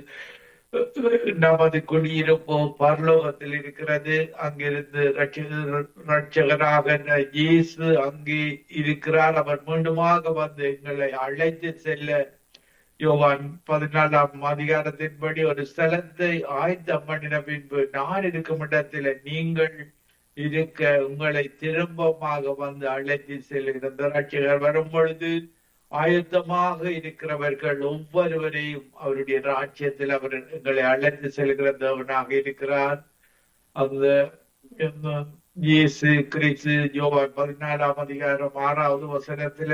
[SPEAKER 5] நமது குடியிருப்போ பரலோகத்தில் இருக்கிறது அங்கிருந்து ரட்சகர் ரட்சகராக இயேசு அங்கே இருக்கிறார் அவர் மீண்டுமாக வந்து எங்களை அழைத்து செல்ல யோவான் பதினாலாம் அதிகாரத்தின்படி ஒரு ஸ்தலத்தை ஆயத்தம் பண்ணின பின்பு நான் இருக்கும் இடத்துல நீங்கள் இருக்க உங்களை திரும்பமாக வந்து அழைத்து செல்கிற ரட்சகர் வரும் பொழுது ஆயத்தமாக இருக்கிறவர்கள் ஒவ்வொருவரையும் அவருடைய ராஜ்யத்தில் அவர் எங்களை அழைத்து செல்கிற தேவனாக இருக்கிறார் அந்த என்ன, இயேசு கிறிஸ்து யோவான் பதினாலாம் அதிகாரம் ஆறாவது வசனத்துல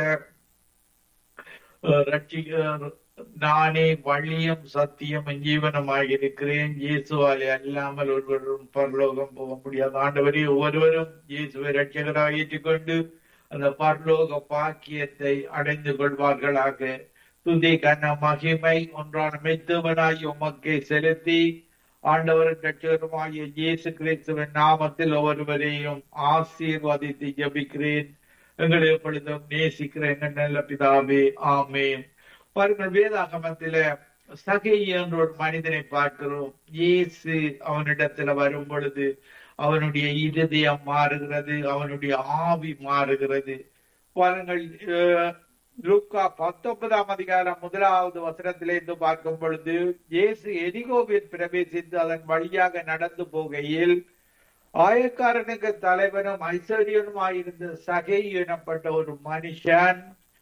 [SPEAKER 5] அஹ், ரட்சிகர் நானே வழியும் சத்தியம் ஜீவனமாக இருக்கிறேன் இயேசுவாலே அல்லாமல் ஒருவரும் பரலோகம் போக முடியாது ஆண்டவரே ஒவ்வொருவரும் இயேசுவை ரட்சகராக ஏற்றுக்கொண்டு அந்த பரலோக பாக்கியத்தை அடைந்து கொள்வார்களாக துதி கன மகிமை ஒன்றான மெய்த்தவனாய் உமக்கை செலுத்தி ஆண்டவரின் ரட்சகருமாகிய இயேசு கிறிஸ்துவின் நாமத்தில் ஒவ்வொருவரையும் ஆசீர்வதித்து ஜெபிக்கிறேன் எங்களை எப்பொழுதும் நேசிக்கிற எங்கள் நல்ல பிதாவே ஆமென் பாருங்கள் வேதாகமத்தில சகை என்ற ஒரு மனிதனை பார்க்கிறோம் இயேசு அவனிடத்துல வரும் பொழுது அவனுடைய இருதயம் மாறுகிறது அவனுடைய ஆவி மாறுகிறது பாருங்கள் அஹ், லூக்கா பத்தொன்பதாம் அதிகாரம் முதலாவது வசனத்திலிருந்து பார்க்கும் பொழுது இயேசு எரிகோவில் பிரவேசித்து அதன் வழியாக நடந்து போகையில் ஆயக்காரனுக்கு தலைவனும் ஐஸ்வர்யனுமாயிருந்த சகை எனப்பட்ட ஒரு மனுஷன்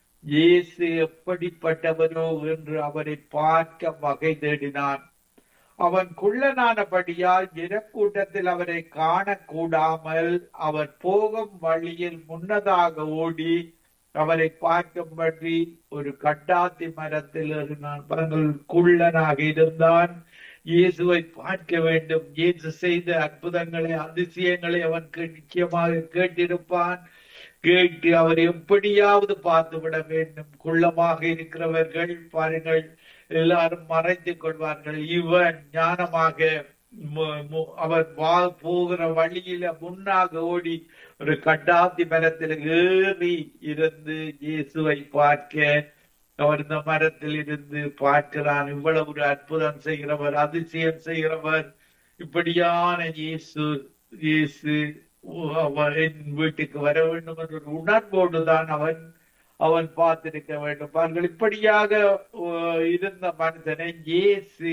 [SPEAKER 5] இயேசு எப்படிப்பட்டவரோ என்று அவரை பார்க்க வகை தேடினான் அவன் குள்ளனானபடியால் ஜனக்கூட்டத்தில் அவரை காணக்கூடாமல் அவர் போகும் வழியில் முன்னதாக ஓடி அவரை பார்க்கும்படி ஒரு கட்டாத்தி மரத்தில் ஏறினான் பாருங்கள் குள்ளனாக இருந்தான் இயேசுவை பார்க்க வேண்டும் இயேசு செய்த அற்புதங்களை அதிசயங்களை அவன் கே- நிச்சயமாக கேட்டிருப்பான் கேட்டு அவர் எப்படியாவது பார்த்து விட வேண்டும் குள்ளமாக இருக்கிறவர்கள் பாருங்கள் எல்லாரும் மறைத்துக் கொள்வார்கள் இவன் ஞானமாக மு- மு- அவர் வா போகிற வழியில முன்னாக ஓடி ஒரு கட்டாத்தி மரத்தில் ஏறி இருந்து இயேசுவை பார்க்க அவர் இந்த மரத்தில் இருந்து பார்க்கிறான் இவ்வளவு ஒரு அற்புதம் செய்கிறவர் அதிசயம் செய்கிறவர் இப்படியான இயேசு இயேசு அவன் என் வீட்டுக்கு வர வேண்டும் என்ற ஒரு உணர்வோடு தான் அவன் அவன் பார்த்திருக்க வேண்டும் பாருங்கள் இப்படியாக அஹ், இருந்த மனிதனை இயேசு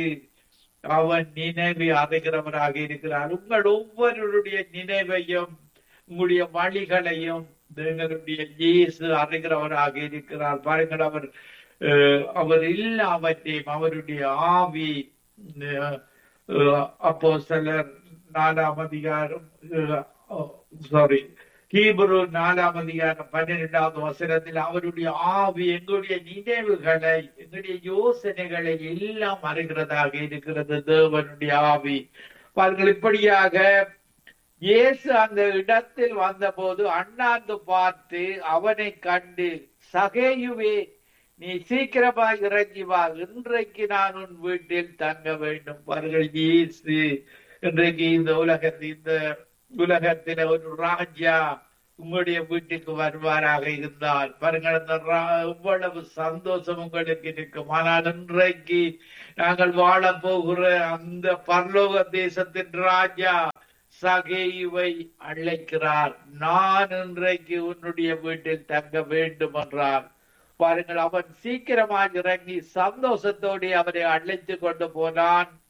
[SPEAKER 5] அவன் நினைவை அறிகிறவராக இருக்கிறார் உங்கள் ஒவ்வொருவருடைய நினைவையும் உங்களுடைய வழிகளையும் எங்களுடைய இயேசு அறிகிறவராக இருக்கிறார் பாருங்கள் அவர் அஹ், அவர் எல்லாவற்றையும் அவருடைய ஆவி அப்போ சிலர் நாலாம் அதிகாரம் சாரி ஹீப்ரு நாலாம் அதிகாரம் பன்னிரெண்டாவது வசனத்தில் அவருடைய ஆவி எங்களுடைய நினைவுகளை எங்களுடைய யோசனைகளை எல்லாம் அறிகிறதாக இருக்கிறது தேவனுடைய ஆவி பாருங்கள் இப்படியாக இயேசு அந்த இடத்தில் வந்தபோது அண்ணாந்து பார்த்து அவனை கண்டு சகேயுவே நீ சீக்கிரமாக இறங்கி வா இன்றைக்கு நான் உன் வீட்டில் தங்க வேண்டும் பாருங்கள் இயேசு இன்றைக்கு இந்த உலகத்தில் இந்த உலகத்தில ஒரு ராஜா உங்களுடைய வீட்டுக்கு வருவாராக இருந்தால் பாருங்கள் அந்த ரா- எவ்வளவு சந்தோஷம் உங்களுக்கு இருக்கும் ஆனால் இன்றைக்கு நாங்கள் வாழ போகிற அந்த பரலோக தேசத்தின் ராஜா சகைவை அழைக்கிறார் நான் இன்றைக்கு உன்னுடைய வீட்டில் தங்க வேண்டும் என்றார் பாருங்கள் அவன் சீக்கிரமாக இறங்கி சந்தோஷத்தோடு அவரை அழைத்து கொண்டு போனான்